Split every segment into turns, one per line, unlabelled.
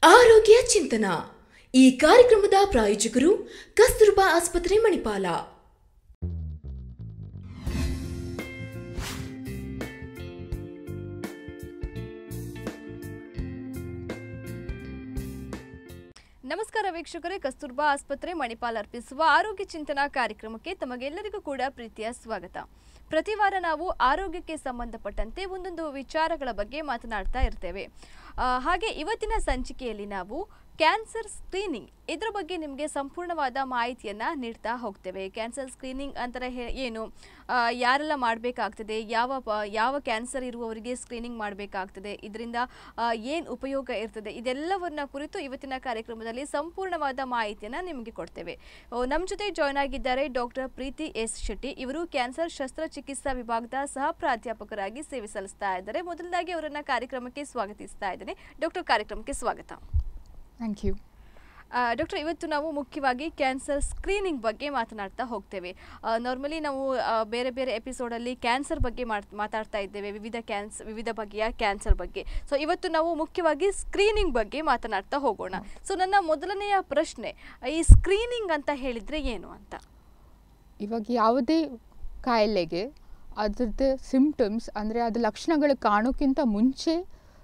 ಆರೋಗ್ಯ ಚಿಂತನ ಈ ಕಾರ್ಯಕ್ರಮದ ಪ್ರಾಯೋಜಕರು ಕಸ್ತೂರ್ಬಾ ಆಸ್ಪತ್ರೆ ಮಣಿಪಾಲ
ನಮಸ್ಕಾರ ವೀಕ್ಷಕರೇ ಕಸ್ತೂರ್ಬಾ ಆಸ್ಪತ್ರೆ ಮಣಿಪಾಲ್ ಅರ್ಪಿಸುವ ಆರೋಗ್ಯ ಚಿಂತನಾ ಕಾರ್ಯಕ್ರಮಕ್ಕೆ ತಮಗೆಲ್ಲರಿಗೂ ಕೂಡ ಪ್ರೀತಿಯ ಸ್ವಾಗತ ಪ್ರತಿ ವಾರ ನಾವು ಆರೋಗ್ಯಕ್ಕೆ ಸಂಬಂಧಪಟ್ಟಂತೆ ಒಂದೊಂದು ವಿಚಾರಗಳ ಬಗ್ಗೆ ಮಾತನಾಡ್ತಾ ಇರ್ತೇವೆ ಆ, ಹಾಗೆ ಇವತ್ತಿನ ಸಂಚಿಕೆಯಲ್ಲಿ ನಾವು ಕ್ಯಾನ್ಸರ್ ಸ್ಕ್ರೀನಿಂಗ್ ಇದರ ಬಗ್ಗೆ ನಿಮಗೆ ಸಂಪೂರ್ಣವಾದ ಮಾಹಿತಿಯನ್ನು ನೀಡ್ತಾ ಹೋಗ್ತೇವೆ ಕ್ಯಾನ್ಸರ್ ಸ್ಕ್ರೀನಿಂಗ್ ಅಂತಾರೆ ಹೇ- ಏನು ಆ, ಯಾರೆಲ್ಲ ಮಾಡಬೇಕಾಗ್ತದೆ ಯಾವ ಪ- ಯಾವ ಕ್ಯಾನ್ಸರ್ ಇರುವವರಿಗೆ ಸ್ಕ್ರೀನಿಂಗ್ ಮಾಡಬೇಕಾಗ್ತದೆ ಇದರಿಂದ ಏನು ಉಪಯೋಗ ಇರ್ತದೆ ಇದೆಲ್ಲವನ್ನ ಕುರಿತು ಇವತ್ತಿನ ಕಾರ್ಯಕ್ರಮದಲ್ಲಿ ಸಂಪೂರ್ಣವಾದ ಮಾಹಿತಿಯನ್ನು ನಿಮಗೆ ಕೊಡ್ತೇವೆ ನಮ್ಮ ಜೊತೆ ಜಾಯ್ನ್ ಆಗಿದ್ದಾರೆ ಡಾಕ್ಟರ್ ಪ್ರೀತಿ ಎಸ್ ಶೆಟ್ಟಿ ಇವರು ಕ್ಯಾನ್ಸರ್ ಶಸ್ತ್ರಚಿಕಿತ್ಸಾ ವಿಭಾಗದ ಸಹ ಪ್ರಾಧ್ಯಾಪಕರಾಗಿ ಸೇವೆ ಸಲ್ಲಿಸ್ತಾ ಇದ್ದಾರೆ ಮೊದಲದಾಗಿ ಅವರನ್ನ ಕಾರ್ಯಕ್ರಮಕ್ಕೆ ಸ್ವಾಗತಿಸ್ತಾ ಇದ್ದೇನೆ ಡಾಕ್ಟರ್ ಕಾರ್ಯಕ್ರಮಕ್ಕೆ ಸ್ವಾಗತ
ಥ್ಯಾಂಕ್ ಯು
ಡಾಕ್ಟರ್ ಇವತ್ತು ನಾವು ಮುಖ್ಯವಾಗಿ ಕ್ಯಾನ್ಸರ್ ಸ್ಕ್ರೀನಿಂಗ್ ಬಗ್ಗೆ ಮಾತನಾಡ್ತಾ ಹೋಗ್ತೇವೆ ನಾರ್ಮಲಿ ನಾವು ಆ, ಬೇರೆ ಬೇರೆ ಎಪಿಸೋಡಲ್ಲಿ ಕ್ಯಾನ್ಸರ್ ಬಗ್ಗೆ ಮಾತ್- ಮಾತಾಡ್ತಾ ಇದ್ದೇವೆ ವಿವಿಧ ಕ್ಯಾನ್ಸ್ ವಿವಿಧ ಬಗೆಯ ಕ್ಯಾನ್ಸರ್ ಬಗ್ಗೆ ಸೊ ಇವತ್ತು ನಾವು ಮುಖ್ಯವಾಗಿ ಸ್ಕ್ರೀನಿಂಗ್ ಬಗ್ಗೆ ಮಾತನಾಡ್ತಾ ಹೋಗೋಣ ಸೊ ನನ್ನ ಮೊದಲನೆಯ ಪ್ರಶ್ನೆ ಈ ಸ್ಕ್ರೀನಿಂಗ್ ಅಂತ ಹೇಳಿದ್ರೆ ಏನು ಅಂತ
ಇವಾಗ ಯಾವುದೇ ಕಾಯಿಲೆಗೆ ಅದ್ರದ್ದು ಸಿಂಪ್ಟಮ್ಸ್ ಅಂದರೆ ಅದು ಲಕ್ಷಣಗಳು ಕಾಣೋಕ್ಕಿಂತ ಮುಂಚೆ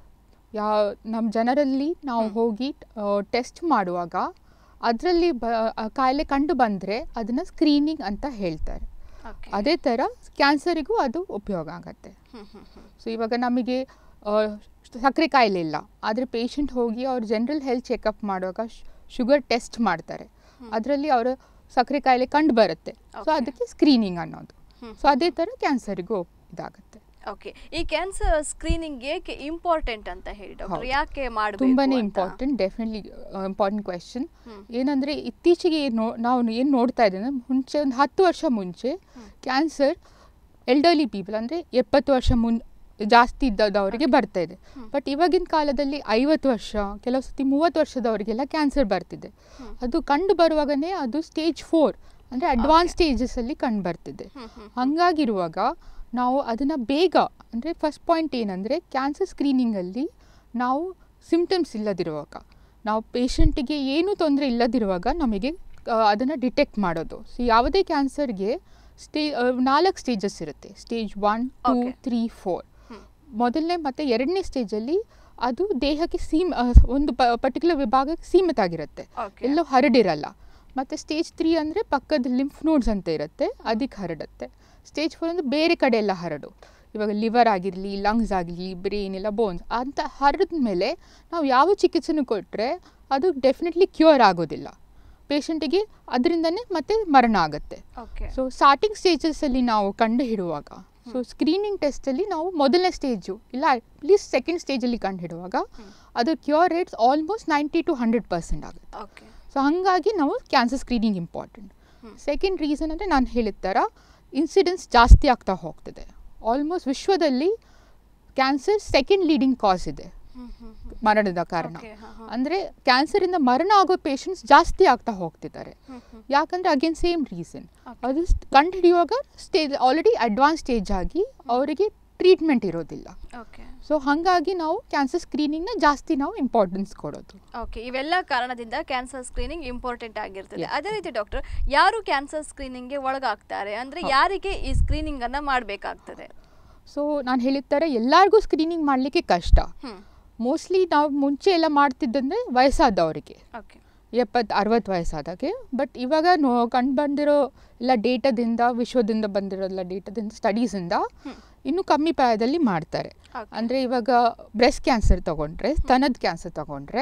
ಯಾ ನಮ್ಮ ಜನರಲ್ಲಿ ನಾವು ಹೋಗಿ ಟೆಸ್ಟ್ ಮಾಡುವಾಗ ಅದರಲ್ಲಿ ಬ ಆ ಕಾಯಿಲೆ ಕಂಡು ಬಂದರೆ ಅದನ್ನು ಸ್ಕ್ರೀನಿಂಗ್ ಅಂತ ಹೇಳ್ತಾರೆ
Okay.
ಅದೇ ಥರ ಕ್ಯಾನ್ಸರಿಗೂ ಅದು ಉಪಯೋಗ ಆಗುತ್ತೆ
ಹ್ಮ್, ಹ್ಮ್, ಹ್ಮ್.
ಸೊ ಇವಾಗ ನಮಗೆ ಆ, ಸಕ್ಕರೆ ಕಾಯಿಲೆ ಇಲ್ಲ ಆದರೆ ಪೇಷಂಟ್ ಹೋಗಿ ಅವ್ರ ಜನರಲ್ ಹೆಲ್ತ್ ಚೆಕಪ್ ಮಾಡುವಾಗ ಶುಗರ್ ಟೆಸ್ಟ್ ಮಾಡ್ತಾರೆ ಅದರಲ್ಲಿ ಅವರ ಸಕ್ಕರೆ ಕಾಯಿಲೆ ಕಂಡು ಬರುತ್ತೆ ಸೊ
Okay.
ಅದಕ್ಕೆ ಸ್ಕ್ರೀನಿಂಗ್ ಅನ್ನೋದು
ಹ್ಮ್.
ಸೊ ಅದೇ ಥರ ಕ್ಯಾನ್ಸರಿಗೂ ಇದಾಗುತ್ತೆ
ಓಕೆ ಈ ಕ್ಯಾನ್ಸರ್ ಸ್ಕ್ರೀನಿಂಗ್ ಏಕೆ ಇಂಪಾರ್ಟೆಂಟ್ ಅಂತ ಹೇಳಿ ಡಾಕ್ಟರ್
ಹೌದು.
ಯಾಕೆ ಮಾಡಬೇಕು
ತುಂಬಾನೇ
ಅಂತ?
Important definitely important question
hmm.
ಏನಂದರೆ ಇತ್ತೀಚೆಗೆ ಏನು ನಾವು ಏನು ನೋಡ್ತಾ ಇದ್ದೇವೆ ಮುಂಚೆ ಒಂದು ಹತ್ತು ವರ್ಷ ಮುಂಚೆ ಕ್ಯಾನ್ಸರ್ ಎಲ್ಡರ್ಲಿ ಪೀಪಲ್ ಅಂದರೆ ಎಪ್ಪತ್ತು ವರ್ಷ ಮುನ್ ಜಾಸ್ತಿ ಇದ್ದದವರಿಗೆ ಬರ್ತಾ ಇದೆ ಬಟ್ ಇವಾಗಿನ ಕಾಲದಲ್ಲಿ ಐವತ್ತು ವರ್ಷ ಕೆಲವು ಸತಿ ಮೂವತ್ತು ವರ್ಷದವರಿಗೆಲ್ಲ ಕ್ಯಾನ್ಸರ್ ಬರ್ತಿದೆ ಅದು ಕಂಡು ಬರುವಾಗನೇ ಅದು ಸ್ಟೇಜ್ ಫೋರ್ ಅಂದರೆ ಅಡ್ವಾನ್ಸ್ ಸ್ಟೇಜಸಲ್ಲಿ ಕಂಡು ಬರ್ತಿದೆ
ಹ್ಮ್, ಹ್ಮ್,
ಹಾಗಾಗಿರುವಾಗ ನಾವು ಅದನ್ನು ಬೇಗ ಅಂದರೆ ಫಸ್ಟ್ ಪಾಯಿಂಟ್ ಏನಂದರೆ ಕ್ಯಾನ್ಸರ್ ಸ್ಕ್ರೀನಿಂಗಲ್ಲಿ ನಾವು ಸಿಮ್ಟಮ್ಸ್ ಇಲ್ಲದಿರುವಾಗ ನಾವು ಪೇಷಂಟಿಗೆ ಏನೂ ತೊಂದರೆ ಇಲ್ಲದಿರುವಾಗ ನಮಗೆ ಅದನ್ನು ಡಿಟೆಕ್ಟ್ ಮಾಡೋದು ಸೊ ಯಾವುದೇ ಕ್ಯಾನ್ಸರ್ಗೆ ಸ್ಟೇ ನಾಲ್ಕು ಸ್ಟೇಜಸ್ ಇರುತ್ತೆ stage one two
Okay.
Three four
hmm.
ಮೊದಲನೇ ಮತ್ತು ಎರಡನೇ ಸ್ಟೇಜಲ್ಲಿ ಅದು ದೇಹಕ್ಕೆ ಸೀಮ್ ಆ, ಒಂದು ಪರ್ಟಿಕ್ಯುಲರ್ ವಿಭಾಗಕ್ಕೆ ಸೀಮಿತ ಆಗಿರುತ್ತೆ
Okay.
ಎಲ್ಲೂ ಹರಡಿರಲ್ಲ ಮತ್ತು ಸ್ಟೇಜ್ ತ್ರೀ ಅಂದರೆ ಪಕ್ಕದ ಲಿಂಫ್ ನೋಡ್ಸ್ ಅಂತ ಇರುತ್ತೆ ಅದಕ್ಕೆ ಹರಡುತ್ತೆ ಸ್ಟೇಜ್ ಫೋರ್ ಅಂದರೆ ಬೇರೆ ಕಡೆ ಎಲ್ಲ ಹರಡು ಇವಾಗ ಲಿವರ್ ಆಗಿರಲಿ ಲಂಗ್ಸ್ ಆಗಿರಲಿ ಬ್ರೈನ್ ಇಲ್ಲ ಬೋನ್ಸ್ ಅಂತ ಹರಡಿದ ಮೇಲೆ ನಾವು ಯಾವ ಚಿಕಿತ್ಸೆನೂ ಕೊಟ್ಟರೆ ಅದು ಡೆಫಿನೆಟ್ಲಿ ಕ್ಯೂರ್ ಆಗೋದಿಲ್ಲ ಪೇಷಂಟಿಗೆ ಅದರಿಂದನೇ ಮತ್ತೆ ಮರಣ ಆಗುತ್ತೆ
Okay.
ಸೊ ಸ್ಟಾರ್ಟಿಂಗ್ ಸ್ಟೇಜಸಲ್ಲಿ ನಾವು ಕಂಡು ಹಿಡುವಾಗ ಸೊ ಸ್ಕ್ರೀನಿಂಗ್ ಟೆಸ್ಟಲ್ಲಿ ನಾವು ಮೊದಲನೇ ಸ್ಟೇಜು ಇಲ್ಲ ಅಟ್ಲೀಸ್ಟ್ ಸೆಕೆಂಡ್ ಸ್ಟೇಜಲ್ಲಿ ಕಂಡು ಹಿಡುವಾಗ ಅದು cure rates almost ninety to hundred percent ಆಗುತ್ತೆ
Okay.
ಸೊ ಹಾಗಾಗಿ ನಾವು cancer screening important second reason ಅಂದರೆ ನಾನು ಹೇಳಿದ ಥರ ಇನ್ಸಿಡೆನ್ಸ್ ಜಾಸ್ತಿ ಆಗ್ತಾ ಹೋಗ್ತದೆ ಆಲ್ಮೋಸ್ಟ್ ವಿಶ್ವದಲ್ಲಿ ಕ್ಯಾನ್ಸರ್ ಸೆಕೆಂಡ್ ಲೀಡಿಂಗ್ ಕಾಸ್ ಇದೆ
ಹ್ಮ್, ಹ್ಮ್, ಹ್ಮ್.
ಮರಣದ ಕಾರಣ
Okay, ಹಾ, ಹಾ.
ಅಂದರೆ ಕ್ಯಾನ್ಸರಿಂದ ಮರಣ ಆಗೋ ಪೇಷಂಟ್ಸ್ ಜಾಸ್ತಿ ಆಗ್ತಾ ಹೋಗ್ತಿದ್ದಾರೆ
ಹ್ಮ್, ಹ್ಮ್.
ಯಾಕಂದರೆ ಅಗೇನ್ ಸೇಮ್ ರೀಸನ್
Okay.
ಅದು ಕಂಡು ಹಿಡಿಯುವಾಗ ಸ್ಟೇಜ್ ಆಲ್ರೆಡಿ ಅಡ್ವಾನ್ಸ್ ಸ್ಟೇಜ್ ಆಗಿ ಅವರಿಗೆ ಟ್ರೀಟ್ಮೆಂಟ್ ಇರೋದಿಲ್ಲ
Okay.
ಸೊ ಹಾಗಾಗಿ ನಾವು ಕ್ಯಾನ್ಸರ್ ಸ್ಕ್ರೀನಿಂಗ್ನ ಜಾಸ್ತಿ ನಾವು ಇಂಪಾರ್ಟೆನ್ಸ್ ಕೊಡೋದು
ಓಕೆ ಇವೆಲ್ಲ ಕಾರಣದಿಂದ ಕ್ಯಾನ್ಸರ್ ಸ್ಕ್ರೀನಿಂಗ್ ಇಂಪಾರ್ಟೆಂಟ್ ಆಗಿರ್ತದೆ
Yes.
ಅದೇ ರೀತಿ ಡಾಕ್ಟರ್ ಯಾರು ಕ್ಯಾನ್ಸರ್ ಸ್ಕ್ರೀನಿಂಗ್ಗೆ ಒಳಗಾಗ್ತಾರೆ ಅಂದ್ರೆ ಯಾರಿಗೆ ಈ ಸ್ಕ್ರೀನಿಂಗ್ ಅನ್ನ ಮಾಡಬೇಕಾಗ್ತದೆ
ಸೊ ನಾನು ಹೇಳಿದ ಥರ ಎಲ್ಲರಿಗೂ ಸ್ಕ್ರೀನಿಂಗ್ ಮಾಡಲಿಕ್ಕೆ ಕಷ್ಟ
ಹ್ಮ್
ಮೋಸ್ಟ್ಲಿ ನಾವು ಮುಂಚೆ ಎಲ್ಲ ಮಾಡ್ತಿದ್ದಂದ್ರೆ ವಯಸ್ಸಾದವರಿಗೆ
ಓಕೆ
ಎಪ್ಪತ್ತು ಅರವತ್ತು ವಯಸ್ಸಾದಾಗೆ ಬಟ್ ಇವಾಗ ನೋ ಕಂಡು ಬಂದಿರೋ ಎಲ್ಲ ಡೇಟಾದಿಂದ ವಿಶ್ವದಿಂದ ಬಂದಿರೋ ಎಲ್ಲ ಡೇಟಾದಿಂದ ಸ್ಟಡೀಸಿಂದ ಇನ್ನೂ ಕಮ್ಮಿ ಪ್ರಾಯದಲ್ಲಿ ಮಾಡ್ತಾರೆ
Okay.
ಅಂದರೆ ಇವಾಗ ಬ್ರೆಸ್ಟ್ ಕ್ಯಾನ್ಸರ್ ತೊಗೊಂಡ್ರೆ ಸ್ತನದ ಕ್ಯಾನ್ಸರ್ ತೊಗೊಂಡ್ರೆ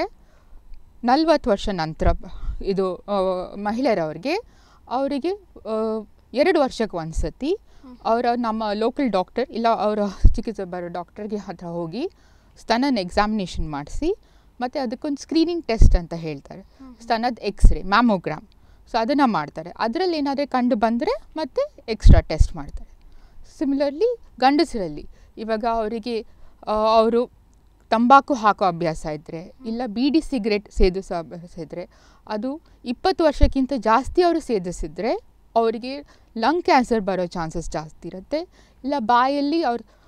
ನಲ್ವತ್ತು ವರ್ಷ ನಂತರ ಬ- ಇದು ಆ, ಮಹಿಳೆಯರವ್ರಿಗೆ ಅವರಿಗೆ ಎರಡು ವರ್ಷಕ್ಕೆ ಒಂದು ಸತಿ ಅವರ ನಮ್ಮ ಲೋಕಲ್ ಡಾಕ್ಟರ್ ಇಲ್ಲ ಅವರ ಚಿಕಿತ್ಸೆ ಬರೋ ಡಾಕ್ಟರ್ಗೆ ಹತ್ರ ಹೋಗಿ ಸ್ತನನ ಎಕ್ಸಾಮಿನೇಷನ್ ಮಾಡಿಸಿ ಮತ್ತು ಅದಕ್ಕೊಂದು ಸ್ಕ್ರೀನಿಂಗ್ ಟೆಸ್ಟ್ ಅಂತ ಹೇಳ್ತಾರೆ ಸ್ತನದ ಎಕ್ಸ್ರೇ ಮ್ಯಾಮೋಗ್ರಾಮ್ ಸೊ ಅದನ್ನು ಮಾಡ್ತಾರೆ ಅದರಲ್ಲಿ ಏನಾದರೂ ಕಂಡು ಬಂದರೆ ಮತ್ತೆ ಎಕ್ಸ್ಟ್ರಾ ಟೆಸ್ಟ್ ಮಾಡ್ತಾರೆ ಸಿಮಿಲರ್ಲಿ ಗಂಡಸರಲ್ಲಿ ಇವಾಗ ಅವರಿಗೆ ಅವರು ತಂಬಾಕು ಹಾಕೋ ಅಭ್ಯಾಸ ಇದ್ದರೆ ಇಲ್ಲ ಬೀಡಿ ಸಿಗರೆಟ್ ಸೇದಿಸೋ ಅಭ್ಯಾಸ ಇದ್ದರೆ ಅದು ಇಪ್ಪತ್ತು ವರ್ಷಕ್ಕಿಂತ ಜಾಸ್ತಿ ಅವರು ಸೇದಿಸಿದರೆ ಅವರಿಗೆ ಲಂಗ್ ಕ್ಯಾನ್ಸರ್ ಬರೋ ಚಾನ್ಸಸ್ ಜಾಸ್ತಿ ಇರುತ್ತೆ ಇಲ್ಲ ಬಾಯಲ್ಲಿ ಅವ್ರ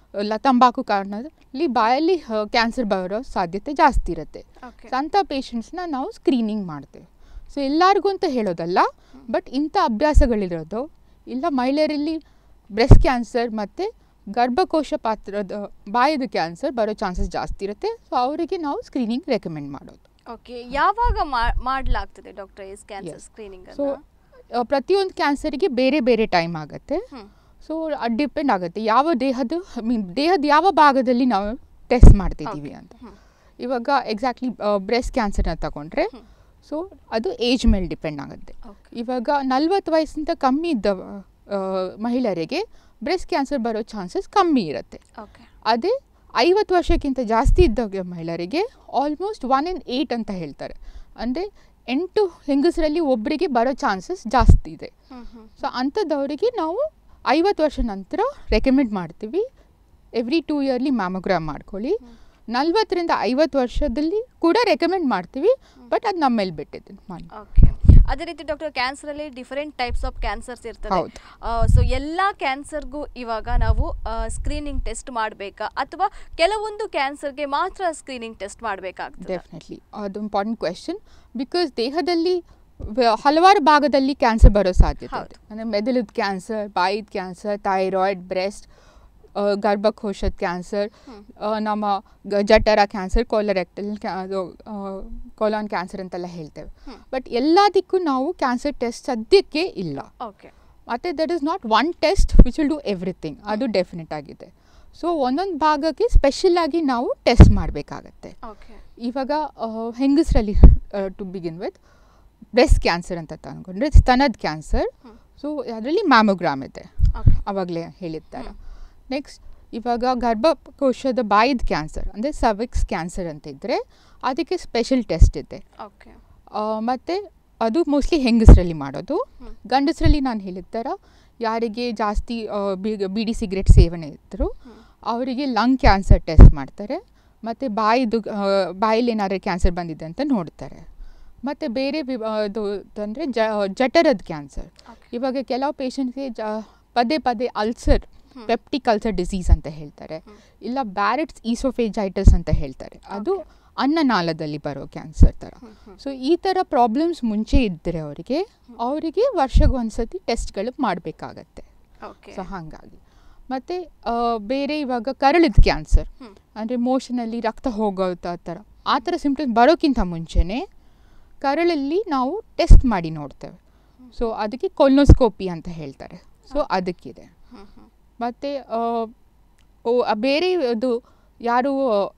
ಲ ತಂಬಾಕು ಕಾರಣದಲ್ಲಿ ಬಾಯಲ್ಲಿ ಕ್ಯಾನ್ಸರ್ ಬರೋ ಸಾಧ್ಯತೆ ಜಾಸ್ತಿ ಇರುತ್ತೆ
ಓಕೆ
ಸೊ ಅಂಥ ಪೇಷಂಟ್ಸ್ನ ನಾವು ಸ್ಕ್ರೀನಿಂಗ್ ಮಾಡ್ತೇವೆ ಸೊ ಎಲ್ಲರಿಗೂ ಅಂತ ಹೇಳೋದಲ್ಲ ಬಟ್ ಇಂಥ ಅಭ್ಯಾಸಗಳಿರೋದು ಇಲ್ಲ ಮಹಿಳೆಯರಲ್ಲಿ ಬ್ರೆಸ್ಟ್ ಕ್ಯಾನ್ಸರ್ ಮತ್ತು ಗರ್ಭಕೋಶ ಪಾತ್ರದ ಬಾಯದ ಕ್ಯಾನ್ಸರ್ ಬರೋ ಚಾನ್ಸಸ್ ಜಾಸ್ತಿ ಇರುತ್ತೆ ಸೊ ಅವರಿಗೆ ನಾವು ಸ್ಕ್ರೀನಿಂಗ್ ರೆಕಮೆಂಡ್ ಮಾಡೋದು
ಓಕೆ ಯಾವಾಗ ಮಾ- ಮಾಡ್ಲಾಗ್ತದೆ doctor yes cancer
Yes.
Screening
so ಪ್ರತಿಯೊಂದು ಕ್ಯಾನ್ಸರಿಗೆ ಬೇರೆ ಬೇರೆ ಟೈಮ್ ಆಗುತ್ತೆ
ಹ್ಮ್.
ಸೊ ಅದು ಡಿಪೆಂಡ್ ಆಗುತ್ತೆ ಯಾವ ದೇಹದ ಮೀನ್ ದೇಹದ ಯಾವ ಭಾಗದಲ್ಲಿ ನಾವು ಟೆಸ್ಟ್ ಮಾಡ್ತಿದ್ದೀವಿ ಅಂತ
ಹ್ಮ್.
ಇವಾಗ ಎಕ್ಸಾಕ್ಟ್ಲಿ ಬ್ರೆಸ್ಟ್ ಕ್ಯಾನ್ಸರ್ನ ತಗೊಂಡ್ರೆ ಸೊ ಅದು ಏಜ್ ಮೇಲೆ ಡಿಪೆಂಡ್ ಆಗುತ್ತೆ
ಓಕೆ
ಇವಾಗ ನಲ್ವತ್ತು ವಯಸ್ಸಿಂದ ಕಮ್ಮಿ ಇದ್ದ ಆ, ಮಹಿಳೆಯರಿಗೆ ಬ್ರೆಸ್ಟ್ ಕ್ಯಾನ್ಸರ್ ಬರೋ ಚಾನ್ಸಸ್ ಕಮ್ಮಿ ಇರುತ್ತೆ
ಓಕೆ
ಅದೇ ಐವತ್ತು ವರ್ಷಕ್ಕಿಂತ ಜಾಸ್ತಿ ಇದ್ದ ಮಹಿಳೆಯರಿಗೆ ಆಲ್ಮೋಸ್ಟ್ ಒನ್ ಇನ್ ಏಯ್ಟ್ ಅಂತ ಹೇಳ್ತಾರೆ ಅಂದರೆ ಎಂಟು ಹೆಂಗಸರಲ್ಲಿ ಒಬ್ಬರಿಗೆ ಬರೋ ಚಾನ್ಸಸ್ ಜಾಸ್ತಿ ಇದೆ
ಹ್ಮ್ ಹ್ಮ್
ಸೊ ಅಂಥದ್ದವರಿಗೆ ನಾವು ಐವತ್ತು ವರ್ಷ ನಂತರ ರೆಕಮೆಂಡ್ ಮಾಡ್ತೀವಿ ಎವ್ರಿ ಟೂ ಇಯರ್ಲಿ ಮ್ಯಾಮೋಗ್ರಾಮ್ ಮಾಡ್ಕೊಳ್ಳಿ ನಲ್ವತ್ತರಿಂದ ಐವತ್ತು ವರ್ಷದಲ್ಲಿ ಕೂಡ ರೆಕಮೆಂಡ್ ಮಾಡ್ತೀವಿ ಬಟ್ ಅದು ನಮ್ಮ ಮೇಲೆ ಬಿಟ್ಟಿದೆ ಮಾಡಿ
ಓಕೆ ಅದೇ ರೀತಿ ಡಾಕ್ಟರ್ ಕ್ಯಾನ್ಸರ್ ಅಲ್ಲಿ ಡಿಫರೆಂಟ್ ಟೈಪ್ಸ್ ಆಫ್ ಕ್ಯಾನ್ಸರ್ಸ್ ಇರ್ತದೆ
ಹೌದು.
ಸೊ ಎಲ್ಲ ಕ್ಯಾನ್ಸರ್ಗೂ ಇವಾಗ ನಾವು ಸ್ಕ್ರೀನಿಂಗ್ ಟೆಸ್ಟ್ ಮಾಡಬೇಕಾ ಅಥವಾ ಕೆಲವೊಂದು ಕ್ಯಾನ್ಸರ್ಗೆ ಮಾತ್ರ ಸ್ಕ್ರೀನಿಂಗ್ ಟೆಸ್ಟ್ ಮಾಡಬೇಕಾಗ್ತದೆ
ಡೆಫಿನೆಟ್ಲಿ ಅದು ಇಂಪಾರ್ಟೆಂಟ್ ಕ್ವೆಶನ್ ಬಿಕಾಸ್ ದೇಹದಲ್ಲಿ ವ- ಹಲವಾರು ಭಾಗದಲ್ಲಿ ಕ್ಯಾನ್ಸರ್ ಬರೋ ಸಾಧ್ಯತೆ
ಹೌದು.
ಇದೆ ಅಂದರೆ ಮೆದುಳದ ಕ್ಯಾನ್ಸರ್ ಬಾಯಿದ ಕ್ಯಾನ್ಸರ್ ಥೈರಾಯ್ಡ್ ಬ್ರೆಸ್ಟ್ ಗರ್ಭಕೋಶದ ಕ್ಯಾನ್ಸರ್ ನಮ್ಮ ಗ- ಜಠರ ಕ್ಯಾನ್ಸರ್ ಕೋಲರೆಕ್ಟಲ್ ಕ್ಯಾ ಅದು ಕೋಲಾನ್ ಕ್ಯಾನ್ಸರ್ ಅಂತೆಲ್ಲ ಹೇಳ್ತೇವೆ ಬಟ್ ಎಲ್ಲದಕ್ಕೂ ನಾವು ಕ್ಯಾನ್ಸರ್ ಟೆಸ್ಟ್ ಸದ್ಯಕ್ಕೆ ಇಲ್ಲ
ಓಕೆ
ಮತ್ತು that is not one test which will do everything ಅದು ಡೆಫಿನೆಟ್ ಆಗಿದೆ ಸೊ ಒಂದೊಂದು ಭಾಗಕ್ಕೆ ಸ್ಪೆಷಲ್ ಆಗಿ ನಾವು ಟೆಸ್ಟ್ ಮಾಡಬೇಕಾಗತ್ತೆ
ಓಕೆ
ಇವಾಗ ಆ, ಹೆಂಗಸರಲ್ಲಿ to begin with breast cancer ಅಂತ ತಂದ್ಕೊಂಡ್ರೆ ಸ್ತನದ ಕ್ಯಾನ್ಸರ್ ಸೊ ಅದರಲ್ಲಿ ಮ್ಯಾಮೋಗ್ರಾಮ್ ಇದೆ
ಓಕೆ
ಆವಾಗಲೇ ಹೇಳಿರ್ತಾರೆ ನೆಕ್ಸ್ಟ್ ಇವಾಗ ಗರ್ಭಕೋಶದ ಬಾಯಿದ ಕ್ಯಾನ್ಸರ್ ಅಂದರೆ ಸವಿಕ್ಸ್ ಕ್ಯಾನ್ಸರ್ ಅಂತ ಇದ್ದರೆ ಅದಕ್ಕೆ ಸ್ಪೆಷಲ್ ಟೆಸ್ಟ್ ಇದೆ
ಓಕೆ
ಮತ್ತು ಅದು ಮೋಸ್ಟ್ಲಿ ಹೆಂಗಸರಲ್ಲಿ ಮಾಡೋದು
ಹ್ಮ್.
ಗಂಡಸರಲ್ಲಿ ನಾನು ಹೇಳಿದ ಥರ ಯಾರಿಗೆ ಜಾಸ್ತಿ ಆ, ಬಿ- ಬೀಡಿ ಸಿಗರೆಟ್ ಸೇವನೆ ಇದ್ದರು ಅವರಿಗೆ ಲಂಗ್ ಕ್ಯಾನ್ಸರ್ ಟೆಸ್ಟ್ ಮಾಡ್ತಾರೆ ಮತ್ತು ಬಾಯಿದು ಆ, ಬಾಯಲ್ಲಿ ಏನಾದ್ರು ಕ್ಯಾನ್ಸರ್ ಬಂದಿದೆ ಅಂತ ನೋಡ್ತಾರೆ ಮತ್ತು ಬೇರೆ ವಿ ಅದು ಅಂದರೆ ಜ ಜಠರದ ಕ್ಯಾನ್ಸರ್
Okay.
ಇವಾಗ ಕೆಲವು ಪೇಷಂಟ್ಗೆ ಜ ಪದೇ ಪದೇ ಅಲ್ಸರ್ ಪೆಪ್ಟಿಕ್ ಅಲ್ಸರ್ ಡಿಸೀಸ್ ಅಂತ ಹೇಳ್ತಾರೆ ಇಲ್ಲ ಬ್ಯಾರೆಟ್ಸ್ ಈಸೋಫೇಜೈಟಸ್ ಅಂತ ಹೇಳ್ತಾರೆ ಅದು ಅನ್ನನಾಳದಲ್ಲಿ ಬರೋ ಕ್ಯಾನ್ಸರ್ ಥರ ಸೊ ಈ ಥರ ಪ್ರಾಬ್ಲಮ್ಸ್ ಮುಂಚೆ ಇದ್ದರೆ ಅವರಿಗೆ ಅವರಿಗೆ ವರ್ಷಕ್ಕೆ ಒಂದ್ಸತಿ ಟೆಸ್ಟ್ಗಳು ಮಾಡಬೇಕಾಗತ್ತೆ
ಓಕೆ
ಸೊ ಹಾಗಾಗಿ ಮತ್ತು ಬೇರೆ ಇವಾಗ ಕರಳಿದ ಕ್ಯಾನ್ಸರ್
ಹ್ಮ್.
ಅಂದರೆ ಮೋಷನಲ್ಲಿ ರಕ್ತ ಹೋಗೋ ತ- ಥರ ಆ ಥರ ಸಿಂಪ್ಟಮ್ಸ್ ಬರೋಕ್ಕಿಂತ ಮುಂಚೆನೇ ಕರಳಲ್ಲಿ ನಾವು ಟೆಸ್ಟ್ ಮಾಡಿ ನೋಡ್ತೇವೆ ಸೊ ಅದಕ್ಕೆ ಕೊಲ್ನೋಸ್ಕೋಪಿ ಅಂತ ಹೇಳ್ತಾರೆ ಸೊ ಅದಕ್ಕಿದೆ
ಹ್ಮ್ ಹ್ಮ್
ಮತ್ತು ಓ ಆ ಬೇರೆ ಅದು ಯಾರು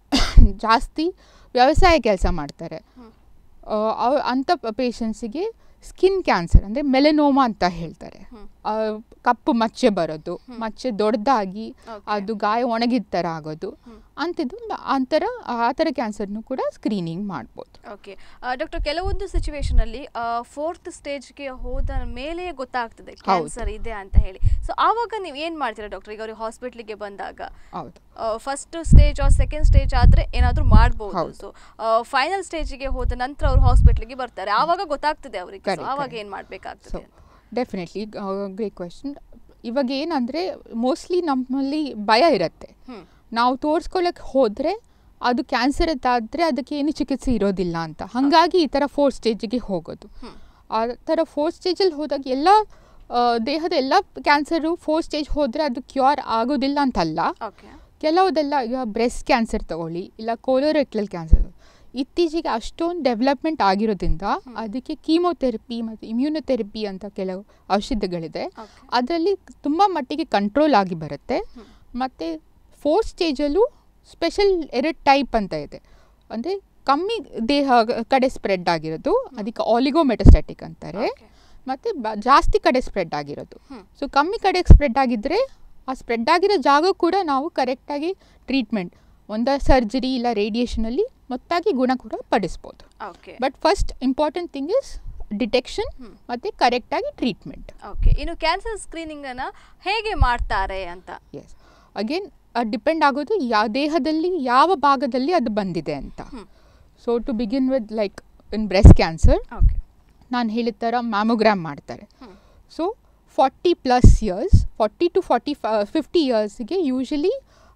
ಜಾಸ್ತಿ ವ್ಯವಸಾಯ ಕೆಲಸ ಮಾಡ್ತಾರೆ ಆ, ಅವ್ ಅಂಥ ಪೇಷಂಟ್ಸಿಗೆ ಸ್ಕಿನ್ ಕ್ಯಾನ್ಸರ್ ಅಂದರೆ ಮೆಲೆನೋಮಾ ಅಂತ ಹೇಳ್ತಾರೆ
ಹ್ಮ್.
ಆ, ಕಪ್ಪು ಮಚ್ಚೆ ಬರೋದು ಮಚ್ಚೆ ದೊಡ್ಡದಾಗಿ
Okay.
ಅದು ಗಾಯ ಒಣಗಿದ ಥರ ಆಗೋದು ಅಂಥದ್ದು ಆ ಥರ ಆ ಥರ ಕ್ಯಾನ್ಸರ್ನು ಕೂಡ ಸ್ಕ್ರೀನಿಂಗ್ ಮಾಡ್ಬೋದು
ಓಕೆ ಡಾಕ್ಟರ್ ಕೆಲವೊಂದು ಸಿಚುವೇಶನ್ ಅಲ್ಲಿ ಫೋರ್ತ್ ಸ್ಟೇಜ್ಗೆ ಹೋದ ಮೇಲೆ ಗೊತ್ತಾಗ್ತದೆ ಕ್ಯಾನ್ಸರ್ ಇದೆ ಅಂತ ಹೇಳಿ ಸೊ ಆವಾಗ ನೀವು ಏನ್ ಮಾಡ್ತೀರಾ ಡಾಕ್ಟರ್ ಈಗ ಅವ್ರಿಗೆ ಹಾಸ್ಪಿಟ್ಲಿಗೆ ಬಂದಾಗ
ಹೌದು
first stage or second stage ಆದ್ರೆ ಏನಾದ್ರೂ ಮಾಡ್ಬೋದು
ಹೌದು.
ಸೊ ಫೈನಲ್ ಸ್ಟೇಜಿಗೆ ಹೋದ ನಂತರ ಅವ್ರು ಹಾಸ್ಪಿಟ್ಲಿಗೆ ಬರ್ತಾರೆ ಆವಾಗ ಗೊತ್ತಾಗ್ತದೆ ಅವರಿಗೆ
Correct,
ಆವಾಗ
correct.
ಏನ್
ಸೊ
ಮಾಡ್ಬೇಕಾಗ್ತದೆ ಅಂತ
ಡೆಫಿನೆಟ್ಲಿ ಗ್ರೇಟ್ ಕ್ವೆಶನ್ ಇವಾಗ ಏನಂದರೆ ಮೋಸ್ಟ್ಲಿ ನಮ್ಮಲ್ಲಿ ಭಯ ಇರುತ್ತೆ
ಹ್ಮ್
ನಾವು ತೋರಿಸ್ಕೊಳ್ಳೋಕೆ ಹೋದರೆ ಅದು ಕ್ಯಾನ್ಸರ್ ಅದಾದರೆ ಅದಕ್ಕೆ ಏನು ಚಿಕಿತ್ಸೆ ಇರೋದಿಲ್ಲ ಅಂತ ಹಾಗಾಗಿ ಈ ಥರ ಫೋರ್ ಸ್ಟೇಜಿಗೆ ಹೋಗೋದು
ಹ್ಮ್.
ಆ ಥರ ಫೋರ್ ಸ್ಟೇಜಲ್ಲಿ ಹೋದಾಗ ಎಲ್ಲ ಆ, ದೇಹದ ಎಲ್ಲ ಕ್ಯಾನ್ಸರು ಫೋರ್ ಸ್ಟೇಜ್ ಹೋದರೆ ಅದು ಕ್ಯೂರ್ ಆಗೋದಿಲ್ಲ ಅಂತಲ್ಲ
ಓಕೆ
ಕೆಲವುದೆಲ್ಲ ಈಗ ಬ್ರೆಸ್ಟ್ ಕ್ಯಾನ್ಸರ್ ತಗೊಳ್ಳಿ ಇಲ್ಲ ಕೋಲೋರೆಕ್ಟಲ್ ಕ್ಯಾನ್ಸರ್ ಇತ್ತೀಚೆಗೆ ಅಷ್ಟೊಂದು ಡೆವಲಪ್ಮೆಂಟ್ ಆಗಿರೋದ್ರಿಂದ ಅದಕ್ಕೆ ಕೀಮೋಥೆರಪಿ ಮತ್ತು ಇಮ್ಯುನೊಥೆರಪಿ ಅಂತ ಕೆಲವು ಔಷಧಿಗಳಿದೆ
ಓಕೆ
ಅದರಲ್ಲಿ ತುಂಬ ಮಟ್ಟಿಗೆ ಕಂಟ್ರೋಲ್ ಆಗಿ ಬರುತ್ತೆ ಮತ್ತು ಫೋರ್ತ್ ಸ್ಟೇಜಲ್ಲೂ ಸ್ಪೆಷಲ್ ಎರಡು ಟೈಪ್ ಅಂತ ಇದೆ ಅಂದರೆ ಕಮ್ಮಿ ದೇಹ ಕಡೆ ಸ್ಪ್ರೆಡ್ ಆಗಿರೋದು ಅದಕ್ಕೆ ಆಲಿಗೋಮೆಟಸ್ಟ್ಯಾಟಿಕ್ ಅಂತಾರೆ
Okay.
ಮತ್ತು ಬ ಜಾಸ್ತಿ ಕಡೆ ಸ್ಪ್ರೆಡ್ ಆಗಿರೋದು
ಹ್ಮ್.
ಸೊ ಕಮ್ಮಿ ಕಡೆ ಸ್ಪ್ರೆಡ್ ಆಗಿದ್ದರೆ ಆ ಸ್ಪ್ರೆಡ್ ಆಗಿರೋ ಜಾಗ ಕೂಡ ನಾವು ಕರೆಕ್ಟಾಗಿ ಟ್ರೀಟ್ಮೆಂಟ್ ಒಂದ ಸರ್ಜರಿ ಇಲ್ಲ ರೇಡಿಯೇಷನಲ್ಲಿ ಮೊತ್ತಾಗಿ ಗುಣ ಕೂಡ ಪಡಿಸ್ಬೋದು
okay
but first important thing is detection
hmm.
ಮತ್ತು ಕರೆಕ್ಟಾಗಿ ಟ್ರೀಟ್ಮೆಂಟ್
ಓಕೆ ಇನ್ನು ಕ್ಯಾನ್ಸರ್ ಸ್ಕ್ರೀನಿಂಗ್ ಅನ್ನ ಹೇಗೆ ಮಾಡ್ತಾರೆ ಅಂತ
ಎಸ್ ಅಗೇನ್ ಡಿಪೆಂಡ್ ಆಗೋದು ಯಾ ದೇಹದಲ್ಲಿ ಯಾವ ಭಾಗದಲ್ಲಿ ಅದು ಬಂದಿದೆ ಅಂತ
hmm.
So to begin with like in breast cancer
okay
ನಾನು ಹೇಳಿದ ಥರ ಮ್ಯಾಮೋಗ್ರಾಮ್ ಮಾಡ್ತಾರೆ
hmm.
So forty plus years forty to forty fifty ಇಯರ್ಸ್ಗೆ ಯೂಶಲಿ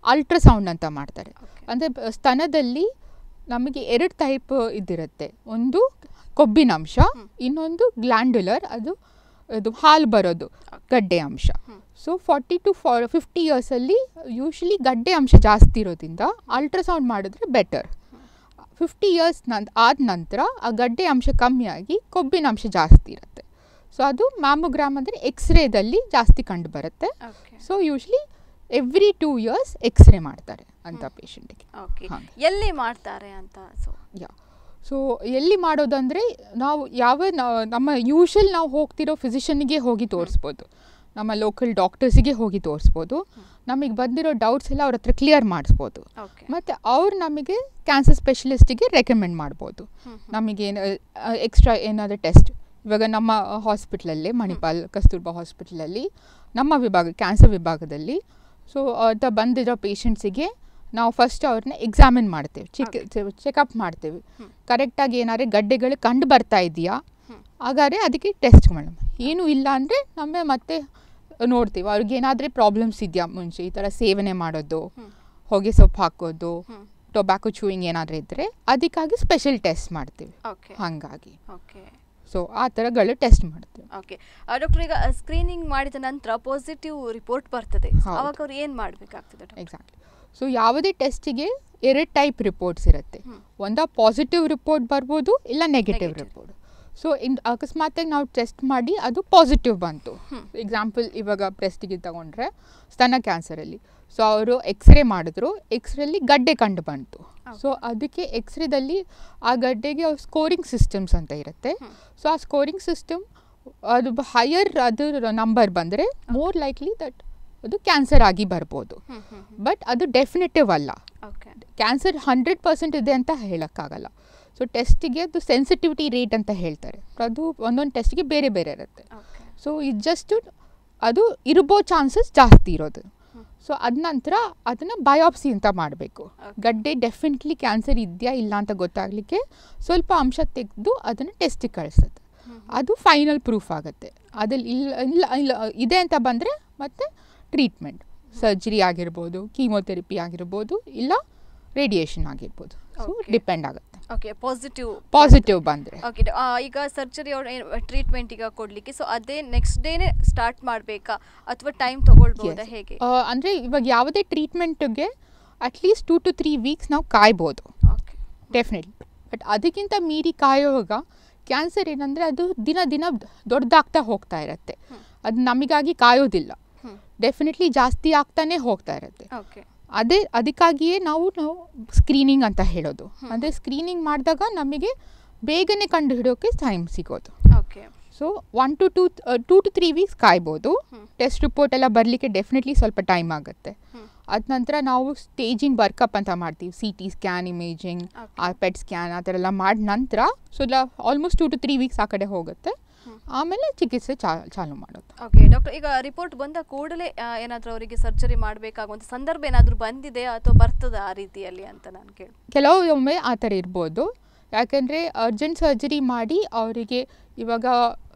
ಅಲ್ಟ್ರಾಸೌಂಡ್ ಅಂತ ಮಾಡ್ತಾರೆ
Okay.
ಅಂದರೆ ಸ್ತನದಲ್ಲಿ ನಮಗೆ ಎರಡು ಟೈಪ್ ಇದಿರುತ್ತೆ ಒಂದು ಕೊಬ್ಬಿನ ಅಂಶ ಇನ್ನೊಂದು ಗ್ಲ್ಯಾಂಡ್ಯುಲರ್ ಅದು ಇದು ಹಾಲು ಬರೋದು ಗಡ್ಡೆ ಅಂಶ ಸೊ ಫಾರ್ಟಿ ಟು ಫಾ ಫಿಫ್ಟಿ ಇಯರ್ಸಲ್ಲಿ ಯೂಶ್ವಲಿ ಗಡ್ಡೆ ಅಂಶ ಜಾಸ್ತಿ ಇರೋದ್ರಿಂದ ಅಲ್ಟ್ರಾಸೌಂಡ್ ಮಾಡಿದ್ರೆ ಬೆಟರ್ ಫಿಫ್ಟಿ ಇಯರ್ಸ್ ನನ್ ಆದ ನಂತರ ಆ ಗಡ್ಡೆ ಅಂಶ ಕಮ್ಮಿಯಾಗಿ ಕೊಬ್ಬಿನ ಅಂಶ ಜಾಸ್ತಿ ಇರುತ್ತೆ ಸೊ ಅದು ಮ್ಯಾಮೋಗ್ರಾಮ್ ಅಂದರೆ ಎಕ್ಸ್ರೇದಲ್ಲಿ ಜಾಸ್ತಿ ಕಂಡು ಬರುತ್ತೆ
okay
so usually every two years X-ray ಮಾಡ್ತಾರೆ ಅಂತ ಪೇಷಂಟಿಗೆ
ಓಕೆ
ಹಾಗೆ.
ಎಲ್ಲಿ ಮಾಡ್ತಾರೆ ಅಂತ ಸೊ
ಯಾ ಸೊ ಎಲ್ಲಿ ಮಾಡೋದಂದರೆ ನಾವು ಯಾವ ನಾ- ನಮ್ಮ ಯೂಶಲ್ ನಾವು ಹೋಗ್ತಿರೋ ಫಿಸಿಷನ್ಗೆ ಹೋಗಿ ತೋರಿಸ್ಬೋದು ನಮ್ಮ ಲೋಕಲ್ ಡಾಕ್ಟರ್ಸಿಗೆ ಹೋಗಿ ತೋರಿಸ್ಬೋದು ನಮಗೆ ಬಂದಿರೋ ಡೌಟ್ಸ್ ಎಲ್ಲ ಅವ್ರ ಹತ್ರ ಕ್ಲಿಯರ್ ಮಾಡಿಸ್ಬೋದು
ಓಕೆ
ಮತ್ತು ಅವ್ರು ನಮಗೆ ಕ್ಯಾನ್ಸರ್ ಸ್ಪೆಷಲಿಸ್ಟಿಗೆ ರೆಕಮೆಂಡ್ ಮಾಡ್ಬೋದು ನಮಗೇನು ಎಕ್ಸ್ಟ್ರಾ ಏನಾದರೂ ಟೆಸ್ಟ್ ಇವಾಗ ನಮ್ಮ ಹಾಸ್ಪಿಟ್ಲಲ್ಲಿ ಮಣಿಪಾಲ್ ಕಸ್ತೂರ್ಬಾ ಹಾಸ್ಪಿಟ್ಲಲ್ಲಿ ನಮ್ಮ ವಿಭಾಗ ಕ್ಯಾನ್ಸರ್ ವಿಭಾಗದಲ್ಲಿ ಸೊ ಅಂತ ಬಂದಿರೋ ಪೇಷಂಟ್ಸಿಗೆ ನಾವು ಫಸ್ಟ್ ಅವ್ರನ್ನ ಎಕ್ಸಾಮಿನ್ ಮಾಡ್ತೇವೆ ಚೆಕ್ ಚೆಕಪ್ ಮಾಡ್ತೇವೆ ಕರೆಕ್ಟಾಗಿ ಏನಾದ್ರೆ ಗಡ್ಡೆಗಳು ಕಂಡು ಬರ್ತಾ ಇದೆಯಾ ಹಾಗಾದ್ರೆ ಅದಕ್ಕೆ ಟೆಸ್ಟ್ ಮೇಡಮ್ ಏನೂ ಇಲ್ಲ ಅಂದರೆ ನಮ್ಮ ಮತ್ತೆ ನೋಡ್ತೀವಿ ಅವ್ರಿಗೆ ಏನಾದರೆ ಪ್ರಾಬ್ಲಮ್ಸ್ ಇದೆಯಾ ಮುಂಚೆ ಈ ಥರ ಸೇವನೆ ಮಾಡೋದು ಹೊಗೆ ಸೊಪ್ಪು ಹಾಕೋದು ಟೊಬ್ಯಾಕೊ ಚೂಯಿಂಗ್ ಏನಾದರೂ ಇದ್ದರೆ ಅದಕ್ಕಾಗಿ ಸ್ಪೆಷಲ್ ಟೆಸ್ಟ್ ಮಾಡ್ತೀವಿ
ಓಕೆ
ಹಾಗಾಗಿ
ಓಕೆ
ಸೊ ಆ ಥರಗಳು ಟೆಸ್ಟ್ ಮಾಡ್ತೀವಿ
ಓಕೆ ಡಾಕ್ಟರ್ ಈಗ ಸ್ಕ್ರೀನಿಂಗ್ ಮಾಡಿದ ನಂತರ ಪಾಸಿಟಿವ್ ರಿಪೋರ್ಟ್ ಬರ್ತದೆ
ಹೌದು.
ಅವಾಗ ಅವ್ರು ಏನು ಮಾಡಬೇಕಾಗ್ತದೆ ಡಾಕ್ಟರ್
ಎಕ್ಸಾಕ್ಟ್ಲಿ ಸೊ ಯಾವುದೇ ಟೆಸ್ಟಿಗೆ ಎರಡು ಟೈಪ್ ರಿಪೋರ್ಟ್ಸ್ ಇರುತ್ತೆ ಒಂದ ಪಾಸಿಟಿವ್ ರಿಪೋರ್ಟ್ ಬರ್ಬೋದು ಇಲ್ಲ negative
Negative.
Report so in ಅಕಸ್ಮಾತಾಗಿ ನಾವು ಟೆಸ್ಟ್ ಮಾಡಿ ಅದು ಪಾಸಿಟಿವ್ ಬಂತು ಎಕ್ಸಾಂಪಲ್ ಇವಾಗ ಬ್ರೆಸ್ಟಿಗೆ ತಗೊಂಡ್ರೆ ಸ್ತನ ಕ್ಯಾನ್ಸರಲ್ಲಿ ಸೊ ಅವರು ಎಕ್ಸ್ರೇ ಮಾಡಿದ್ರು ಎಕ್ಸ್ರೇಲಿ ಗಡ್ಡೆ ಕಂಡು ಬಂತು ಸೊ ಅದಕ್ಕೆ ಎಕ್ಸ್ರೇದಲ್ಲಿ ಆ ಗಡ್ಡೆಗೆ ಸ್ಕೋರಿಂಗ್ ಸಿಸ್ಟಮ್ಸ್ ಅಂತ ಇರುತ್ತೆ ಸೊ ಆ ಸ್ಕೋರಿಂಗ್ ಸಿಸ್ಟಮ್ ಅದು ಹೈಯರ್ ಅದ್ರ ನಂಬರ್ ಬಂದರೆ ಮೋರ್ ಲೈಕ್ಲಿ ದಟ್ ಅದು ಕ್ಯಾನ್ಸರ್ ಆಗಿ ಬರ್ಬೋದು ಬಟ್ ಅದು ಡೆಫಿನೆಟಿವ್ ಅಲ್ಲ
ಓಕೆ
ಕ್ಯಾನ್ಸರ್ ಹಂಡ್ರೆಡ್ ಪರ್ಸೆಂಟ್ ಇದೆ ಅಂತ ಹೇಳೋಕ್ಕಾಗಲ್ಲ ಸೊ ಟೆಸ್ಟಿಗೆ ಅದು ಸೆನ್ಸಿಟಿವಿಟಿ ರೇಟ್ ಅಂತ ಹೇಳ್ತಾರೆ ಅದು ಒಂದೊಂದು ಟೆಸ್ಟಿಗೆ ಬೇರೆ ಬೇರೆ ಇರುತ್ತೆ
ಓಕೆ
ಸೊ ಇದು ಜಸ್ಟ್ ಅದು ಇರ್ಬೋ ಚಾನ್ಸಸ್ ಜಾಸ್ತಿ ಇರೋದು ಸೊ ಅದ ನಂತರ ಅದನ್ನು ಬಯಾಪ್ಸಿ ಅಂತ ಮಾಡಬೇಕು ಗಡ್ಡೆ ಡೆಫಿನೆಟ್ಲಿ ಕ್ಯಾನ್ಸರ್ ಇದೆಯಾ ಇಲ್ಲ ಅಂತ ಗೊತ್ತಾಗಲಿಕ್ಕೆ ಸ್ವಲ್ಪ ಅಂಶ ತೆಗೆದು ಅದನ್ನು ಟೆಸ್ಟಿಗೆ ಕಳಿಸುತ್ತೆ ಅದು ಫೈನಲ್ ಪ್ರೂಫ್ ಆಗುತ್ತೆ ಅದಲ್ಲಿ ಇಲ್ಲ ಇಲ್ಲ ಇಲ್ಲ ಇದೆ ಅಂತ ಬಂದರೆ ಮತ್ತೆ ಟ್ರೀಟ್ಮೆಂಟ್ ಸರ್ಜರಿ ಆಗಿರ್ಬೋದು ಕೀಮೊಥೆರಪಿ ಆಗಿರ್ಬೋದು ಇಲ್ಲ ರೇಡಿಯೇಷನ್ ಆಗಿರ್ಬೋದು ಸೊ
Okay.
ಡಿಪೆಂಡ್ ಆಗುತ್ತೆ
ಓಕೆ ಪಾಸಿಟಿವ್
ಪಾಸಿಟಿವ್ ಬಂದರೆ
ಓಕೆ ಈಗ ಸರ್ಜರಿ ಅವ್ರ ಟ್ರೀಟ್ಮೆಂಟ್ ಈಗ ಕೊಡ್ಲಿಕ್ಕೆ ಸೊ ಅದೇ ನೆಕ್ಸ್ಟ್ ಡೇನೆ ಸ್ಟಾರ್ಟ್ ಮಾಡಬೇಕಾ ಅಥವಾ ಟೈಮ್ ತಗೊಳ್ಬೋದಾ ಹೇಗೆ
ಅಂದರೆ ಇವಾಗ ಯಾವುದೇ ಟ್ರೀಟ್ಮೆಂಟ್ಗೆ at least two to three weeks ನಾವು ಕಾಯ್ಬೋದು
ಓಕೆ
ಡೆಫಿನೆಟ್ಲಿ ಬಟ್ ಅದಕ್ಕಿಂತ ಮೀರಿ ಕಾಯುವಾಗ ಕ್ಯಾನ್ಸರ್ ಏನಂದರೆ ಅದು ದಿನ ದಿನ ದೊಡ್ಡದಾಗ್ತಾ ಹೋಗ್ತಾ ಇರುತ್ತೆ ಅದು ನಮಗಾಗಿ ಕಾಯೋದಿಲ್ಲ
ಹ್ಮ್.
ಡೆಫಿನೆಟ್ಲಿ ಜಾಸ್ತಿ ಆಗ್ತಾನೆ ಹೋಗ್ತಾ ಇರುತ್ತೆ
ಓಕೆ
ಅದೇ ಅದಕ್ಕಾಗಿಯೇ ನಾವು ನಾವು ಸ್ಕ್ರೀನಿಂಗ್ ಅಂತ ಹೇಳೋದು ಅಂದರೆ ಸ್ಕ್ರೀನಿಂಗ್ ಮಾಡಿದಾಗ ನಮಗೆ ಬೇಗನೆ ಕಂಡು ಹಿಡಿಯೋಕ್ಕೆ ಟೈಮ್ ಸಿಗೋದು
okay
so one two two two to three weeks ಕಾಯ್ಬೋದು
ಹ್ಮ್.
ಟೆಸ್ಟ್ ರಿಪೋರ್ಟ್ ಎಲ್ಲ ಬರಲಿಕ್ಕೆ ಡೆಫಿನೆಟ್ಲಿ ಸ್ವಲ್ಪ ಟೈಮ್ ಆಗುತ್ತೆ
ಹ್ಮ್.
ಅದ ನಂತರ ನಾವು ಸ್ಟೇಜಿಂಗ್ ವರ್ಕಪ್ ಅಂತ ಮಾಡ್ತೀವಿ C T scan imaging
Okay.
ಆ ಪೆಟ್ ಸ್ಕ್ಯಾನ್ ಆ ಥರ ಎಲ್ಲ ಮಾಡಿದ ನಂತರ ಸೊ ಇಲ್ಲ almost two to three weeks ಆ ಕಡೆ ಹೋಗುತ್ತೆ ಆಮೇಲೆ ಚಿಕಿತ್ಸೆ ಚಾ ಚಾಲು ಮಾಡೋದು
ಓಕೆ ಡಾಕ್ಟರ್ ಈಗ ರಿಪೋರ್ಟ್ ಬಂದ ಕೂಡಲೇ ಏನಾದರೂ ಅವರಿಗೆ ಸರ್ಜರಿ ಮಾಡಬೇಕಾಗುವಂಥ ಸಂದರ್ಭ ಏನಾದರೂ ಬಂದಿದೆ ಅಥವಾ ಬರ್ತದ ಆ ರೀತಿಯಲ್ಲಿ ಅಂತ ನಾನು ಕೇಳಿ
ಕೆಲವೊಮ್ಮೆ ಆ ಥರ ಇರ್ಬೋದು ಯಾಕಂದರೆ ಅರ್ಜೆಂಟ್ ಸರ್ಜರಿ ಮಾಡಿ ಅವರಿಗೆ ಇವಾಗ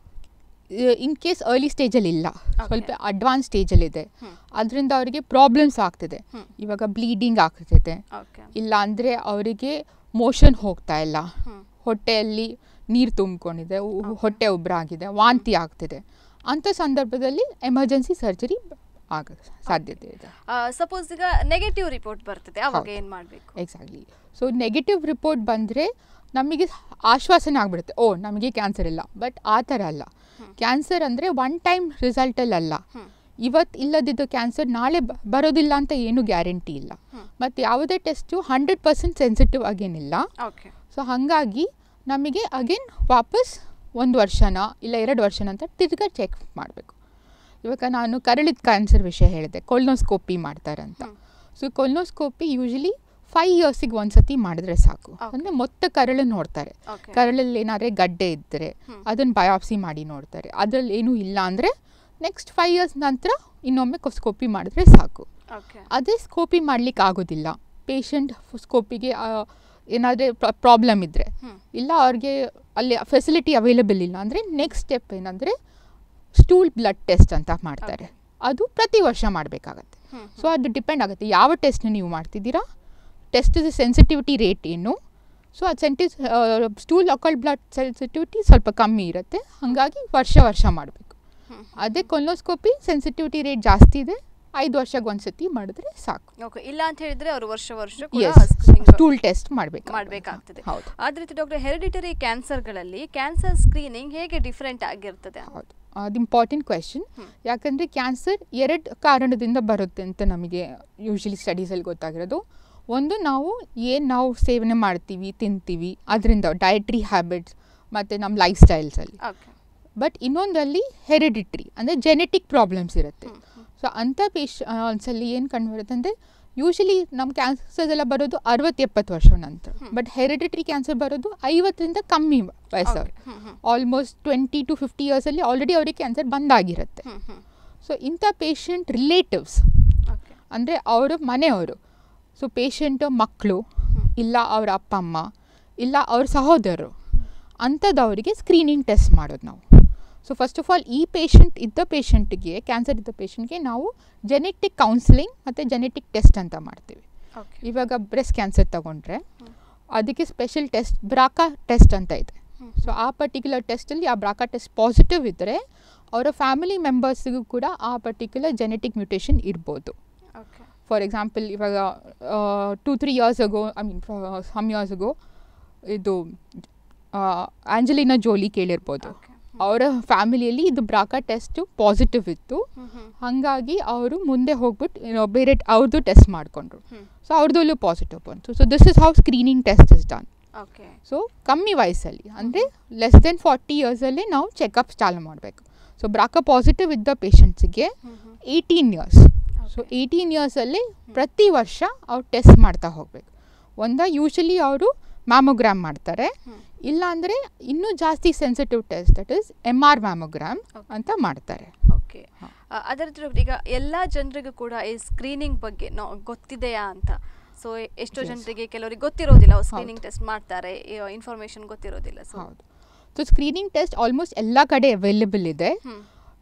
ಇನ್ ಕೇಸ್ ಅರ್ಲಿ ಸ್ಟೇಜಲ್ಲಿ ಇಲ್ಲ ಸ್ವಲ್ಪ ಅಡ್ವಾನ್ಸ್ ಸ್ಟೇಜಲ್ಲಿದೆ ಅದರಿಂದ ಅವರಿಗೆ ಪ್ರಾಬ್ಲಮ್ಸ್ ಆಗ್ತಿದೆ ಇವಾಗ ಬ್ಲೀಡಿಂಗ್ ಆಗ್ತಿದೆ
ಓಕೆ
ಇಲ್ಲ ಅಂದರೆ ಅವರಿಗೆ ಮೋಷನ್ ಹೋಗ್ತಾ ಇಲ್ಲ
ಹ್ಮ್.
ಹೊಟ್ಟೆಯಲ್ಲಿ ನೀರು ತುಂಬಿಕೊಂಡಿದೆ ಹೊಟ್ಟೆ ಉಬ್ಬರಾಗಿದೆ ವಾಂತಿ ಆಗ್ತಿದೆ ಅಂಥ ಸಂದರ್ಭದಲ್ಲಿ ಎಮರ್ಜೆನ್ಸಿ ಸರ್ಜರಿ ಆಗ ಸಾಧ್ಯತೆ ಇದೆ
ಸಪೋಸ್ ಈಗ ನೆಗೆಟಿವ್ ರಿಪೋರ್ಟ್ ಬರ್ತದೆ ಅವಾಗ
ಹೌದು.
ಏನು ಮಾಡಬೇಕು
ಎಕ್ಸಾಕ್ಟ್ಲಿ ಸೊ ನೆಗೆಟಿವ್ ರಿಪೋರ್ಟ್ ಬಂದರೆ ನಮಗೆ ಆಶ್ವಾಸನೆ ಆಗಿಬಿಡುತ್ತೆ ಓ ನಮಗೆ ಕ್ಯಾನ್ಸರ್ ಇಲ್ಲ ಬಟ್ ಆ ಥರ ಅಲ್ಲ ಕ್ಯಾನ್ಸರ್ ಅಂದರೆ ಒನ್ ಟೈಮ್ ರಿಸಲ್ಟಲ್ಲಲ್ಲ ಇವತ್ತು ಇಲ್ಲದಿದ್ದು ಕ್ಯಾನ್ಸರ್ ನಾಳೆ ಬ- ಬರೋದಿಲ್ಲ ಅಂತ ಏನೂ ಗ್ಯಾರಂಟಿ ಇಲ್ಲ ಮತ್ತು ಯಾವುದೇ ಟೆಸ್ಟು ಹಂಡ್ರೆಡ್ ಪರ್ಸೆಂಟ್ ಸೆನ್ಸಿಟಿವ್ ಆಗೇನಿಲ್ಲ
ಓಕೆ
ಸೊ ಹಾಗಾಗಿ ನಮಗೆ ಅಗೇನ್ ವಾಪಸ್ ಒಂದು ವರ್ಷನ ಇಲ್ಲ ಎರಡು ವರ್ಷನ ಅಂತ ತಿರ್ಗಾ ಚೆಕ್ ಮಾಡಬೇಕು ಇವಾಗ ನಾನು ಕರಳಿದ ಕ್ಯಾನ್ಸರ್ ವಿಷಯ ಹೇಳಿದೆ ಕೊಲ್ನೋಸ್ಕೋಪಿ ಮಾಡ್ತಾರೆ ಅಂತ ಸೊ ಕೊಲ್ನೋಸ್ಕೋಪಿ ಯೂಶಲಿ ಫೈವ್ ಇಯರ್ಸಿಗೆ ಒಂದ್ಸತಿ ಮಾಡಿದ್ರೆ ಸಾಕು
Okay.
ಅಂದರೆ ಮೊತ್ತ ಕರಳು ನೋಡ್ತಾರೆ
ಓಕೆ
ಕರಳಲ್ಲಿ ಏನಾದ್ರೆ ಗಡ್ಡೆ ಇದ್ದರೆ ಅದನ್ನು ಬಯಾಪ್ಸಿ ಮಾಡಿ ನೋಡ್ತಾರೆ ಅದರಲ್ಲಿ ಏನೂ ಇಲ್ಲ ಅಂದರೆ ನೆಕ್ಸ್ಟ್ ಫೈವ್ ಇಯರ್ಸ್ ನಂತರ ಇನ್ನೊಮ್ಮೆ ಸ್ಕೋಪಿ ಮಾಡಿದ್ರೆ ಸಾಕು
ಓಕೆ
ಅದೇ ಸ್ಕೋಪಿ ಮಾಡ್ಲಿಕ್ಕೆ ಆಗೋದಿಲ್ಲ ಪೇಷಂಟ್ ಸ್ಕೋಪಿಗೆ ಏನಾದರೆ ಪ್ರಾಬ್ಲಮ್ ಇದ್ದರೆ
ಹ್ಮ್.
ಇಲ್ಲ ಅವ್ರಿಗೆ ಅಲ್ಲಿ ಫೆಸಿಲಿಟಿ ಅವೈಲೇಬಲ್ ಇಲ್ಲ ಅಂದರೆ ನೆಕ್ಸ್ಟ್ ಸ್ಟೆಪ್ ಏನಂದರೆ ಸ್ಟೂಲ್ ಬ್ಲಡ್ ಟೆಸ್ಟ್ ಅಂತ ಮಾಡ್ತಾರೆ ಅದು ಪ್ರತಿ ವರ್ಷ ಮಾಡಬೇಕಾಗತ್ತೆ ಸೊ ಅದು ಡಿಪೆಂಡ್ ಆಗುತ್ತೆ ಯಾವ ಟೆಸ್ಟ್ನ ನೀವು ಮಾಡ್ತಿದ್ದೀರಾ ಟೆಸ್ಟ್ ಸೆನ್ಸಿಟಿವಿಟಿ ರೇಟ್ ಏನು ಸೊ ಅದು ಸೆಂಟಿ ಸ್ಟೂಲ್ ಅಕಲ್ಡ್ ಬ್ಲಡ್ ಸೆನ್ಸಿಟಿವಿಟಿ ಸ್ವಲ್ಪ ಕಮ್ಮಿ ಇರುತ್ತೆ ಹಾಗಾಗಿ ವರ್ಷ ವರ್ಷ ಮಾಡಬೇಕು ಅದೇ ಕೊಲೋಸ್ಕೋಪಿ ಸೆನ್ಸಿಟಿವಿಟಿ ರೇಟ್ ಜಾಸ್ತಿ ಇದೆ ಐದು ವರ್ಷಕ್ಕೆ ಒಂದ್ಸತಿ ಮಾಡಿದ್ರೆ ಸಾಕು
ಓಕೆ ಇಲ್ಲ ಅಂತ ಹೇಳಿದ್ರೆ ಅವರು ವರ್ಷ ವರ್ಷ ಕೂಡ
ಎಸ್
screening
ಸ್ಟೂಲ್ ಟೆಸ್ಟ್ ಮಾಡಬೇಕು
ಮಾಡ್ಬೇಕಾಗ್ತದೆ
ಹೌದು
ಅದೇ ರೀತಿ ಡಾಕ್ಟರ್ ಹೆರಿಡಿಟರಿ ಕ್ಯಾನ್ಸರ್ಗಳಲ್ಲಿ ಕ್ಯಾನ್ಸರ್ ಸ್ಕ್ರೀನಿಂಗ್ ಹೇಗೆ ಡಿಫ್ರೆಂಟ್ ಆಗಿರ್ತದೆ
ಹೌದು ಅದು ಇಂಪಾರ್ಟೆಂಟ್ ಕ್ವೆಶನ್ ಯಾಕಂದರೆ ಕ್ಯಾನ್ಸರ್ ಎರಡು ಕಾರಣದಿಂದ ಬರುತ್ತೆ ಅಂತ ನಮಗೆ ಯೂಶಲಿ ಸ್ಟಡೀಸಲ್ಲಿ ಗೊತ್ತಾಗಿರೋದು ಒಂದು ನಾವು ಏನು ನಾವು ಸೇವನೆ ಮಾಡ್ತೀವಿ ತಿಂತೀವಿ ಅದರಿಂದ ಡಯಟ್ರಿ ಹ್ಯಾಬಿಟ್ಸ್ ಮತ್ತು ನಮ್ಮ ಲೈಫ್ ಸ್ಟೈಲ್ಸಲ್ಲಿ
ಓಕೆ
ಬಟ್ ಇನ್ನೊಂದಲ್ಲಿ ಹೆರಿಡಿಟ್ರಿ ಅಂದರೆ ಜೆನೆಟಿಕ್ ಪ್ರಾಬ್ಲಮ್ಸ್ ಇರುತ್ತೆ ಸೊ ಅಂಥ ಪೇಶ್ ಒಂದ್ಸಲಿ ಏನು ಕಂಡುಬರುತ್ತೆ ಅಂದರೆ ಯೂಶಲಿ ನಮ್ಮ ಕ್ಯಾನ್ಸರ್ಸ್ ಎಲ್ಲ ಬರೋದು ಅರವತ್ತು ಎಪ್ಪತ್ತು ವರ್ಷ ನಂತರ ಬಟ್ ಹೆರಿಡಿಟ್ರಿ ಕ್ಯಾನ್ಸರ್ ಬರೋದು ಐವತ್ತರಿಂದ ಕಮ್ಮಿ ವಯಸ್ಸವ್ರು ಆಲ್ಮೋಸ್ಟ್ ಟ್ವೆಂಟಿ ಟು ಫಿಫ್ಟಿ ಇಯರ್ಸಲ್ಲಿ ಆಲ್ರೆಡಿ ಅವ್ರಿಗೆ ಕ್ಯಾನ್ಸರ್ ಬಂದಾಗಿರುತ್ತೆ
ಹ್ಮ್ ಹ್ಮ್
ಸೊ ಇಂಥ ಪೇಷಂಟ್ ರಿಲೇಟಿವ್ಸ್
ಓಕೆ
ಅಂದರೆ ಅವರ ಮನೆಯವರು ಸೊ ಪೇಷಂಟ್ ಮಕ್ಕಳು ಇಲ್ಲ ಅವ್ರ ಅಪ್ಪ ಅಮ್ಮ ಇಲ್ಲ ಅವ್ರ ಸಹೋದರರು ಅಂಥದ್ದವರಿಗೆ ಸ್ಕ್ರೀನಿಂಗ್ ಟೆಸ್ಟ್ ಮಾಡೋದು ನಾವು ಸೊ ಫಸ್ಟ್ ಆಫ್ ಆಲ್ ಈ ಪೇಷಂಟ್ ಇದ್ದ ಪೇಷಂಟ್ಗೆ ಕ್ಯಾನ್ಸರ್ ಇದ್ದ ಪೇಷಂಟ್ಗೆ ನಾವು ಜೆನೆಟಿಕ್ ಕೌನ್ಸಿಲಿಂಗ್ ಮತ್ತು ಜೆನೆಟಿಕ್ ಟೆಸ್ಟ್ ಅಂತ ಮಾಡ್ತೀವಿ
ಓಕೆ
ಇವಾಗ ಬ್ರೆಸ್ಟ್ ಕ್ಯಾನ್ಸರ್ ತಗೊಂಡ್ರೆ ಅದಕ್ಕೆ ಸ್ಪೆಷಲ್ ಟೆಸ್ಟ್ ಬ್ರಾಕಾ ಟೆಸ್ಟ್ ಅಂತ ಇದೆ ಸೊ ಆ ಪರ್ಟಿಕ್ಯುಲರ್ ಟೆಸ್ಟಲ್ಲಿ ಆ ಬ್ರಾಕಾ ಟೆಸ್ಟ್ ಪಾಸಿಟಿವ್ ಇದ್ದರೆ ಅವರ ಫ್ಯಾಮಿಲಿ ಮೆಂಬರ್ಸ್ಗೂ ಕೂಡ ಆ ಪರ್ಟಿಕ್ಯುಲರ್ ಜೆನೆಟಿಕ್ ಮ್ಯೂಟೇಷನ್ ಇರ್ಬೋದು
ಓಕೆ
ಫಾರ್ ಎಕ್ಸಾಂಪಲ್ ಇವಾಗ two three years ago I mean some years ago ಇದು ಆಂಜಲಿನಾ ಜೋಲಿ ಕೇಳಿರ್ಬೋದು
ಓಕೆ
ಅವರ ಫ್ಯಾಮಿಲಿಯಲ್ಲಿ ಇದು ಬ್ರಾಕಾ ಟೆಸ್ಟು ಪಾಸಿಟಿವ್ ಇತ್ತು
ಹ್ಮ್ ಹ್ಮ್
ಹಾಗಾಗಿ ಅವರು ಮುಂದೆ ಹೋಗ್ಬಿಟ್ಟು ಏನೋ ಬೇರೆ ಅವ್ರದ್ದು ಟೆಸ್ಟ್ ಮಾಡಿಕೊಂಡ್ರು
ಹ್ಮ್.
ಸೊ ಅವ್ರದ್ದಲ್ಲೂ ಪಾಸಿಟಿವ್ ಬಂತು so this is how screening test is done
okay
so ಕಮ್ಮಿ ವಯಸ್ಸಲ್ಲಿ ಅಂದರೆ ಲೆಸ್ ದೆನ್ ಫಾರ್ಟಿ ಇಯರ್ಸಲ್ಲಿ ನಾವು ಚೆಕಪ್ ಚಾಲು ಮಾಡಬೇಕು ಸೊ ಬ್ರಾಕ ಪಾಸಿಟಿವ್ ಇದ್ದ ಪೇಷಂಟ್ಸಿಗೆ
hmm hmm
eighteen years so eighteen ಇಯರ್ಸಲ್ಲಿ ಪ್ರತಿ ವರ್ಷ ಅವ್ರು ಟೆಸ್ಟ್ ಮಾಡ್ತಾ ಹೋಗಬೇಕು ಒಂದ ಯೂಶಲಿ ಅವರು ಮ್ಯಾಮೋಗ್ರಾಮ್ ಮಾಡ್ತಾರೆ
ಹ್ಮ್.
ಇಲ್ಲ ಅಂದರೆ ಇನ್ನೂ ಜಾಸ್ತಿ sensitive test that is M R mammogram
Okay.
ಅಂತ ಮಾಡ್ತಾರೆ
ಓಕೆ ಅದೇ ರೀತಿ ಡಾಕ್ಟರ್, ಈಗ ಎಲ್ಲ ಜನರಿಗೂ ಕೂಡ ಈ ಸ್ಕ್ರೀನಿಂಗ್ ಬಗ್ಗೆ ನೋ ಗೊತ್ತಿದೆಯಾ ಅಂತ ಸೊ ಎಷ್ಟೋ
Yes.
ಜನರಿಗೆ ಕೆಲವರಿಗೆ ಗೊತ್ತಿರೋದಿಲ್ಲ ಅವ್ರು
ಹೌದು.
ಸ್ಕ್ರೀನಿಂಗ್ ಟೆಸ್ಟ್ ಮಾಡ್ತಾರೆ ಇನ್ಫಾರ್ಮೇಶನ್ ಗೊತ್ತಿರೋದಿಲ್ಲ ಸೊ
ಹೌದು ಸೊ ಸ್ಕ್ರೀನಿಂಗ್ ಟೆಸ್ಟ್ ಆಲ್ಮೋಸ್ಟ್ ಎಲ್ಲ ಕಡೆ ಅವೈಲೇಬಲ್ ಇದೆ
hmm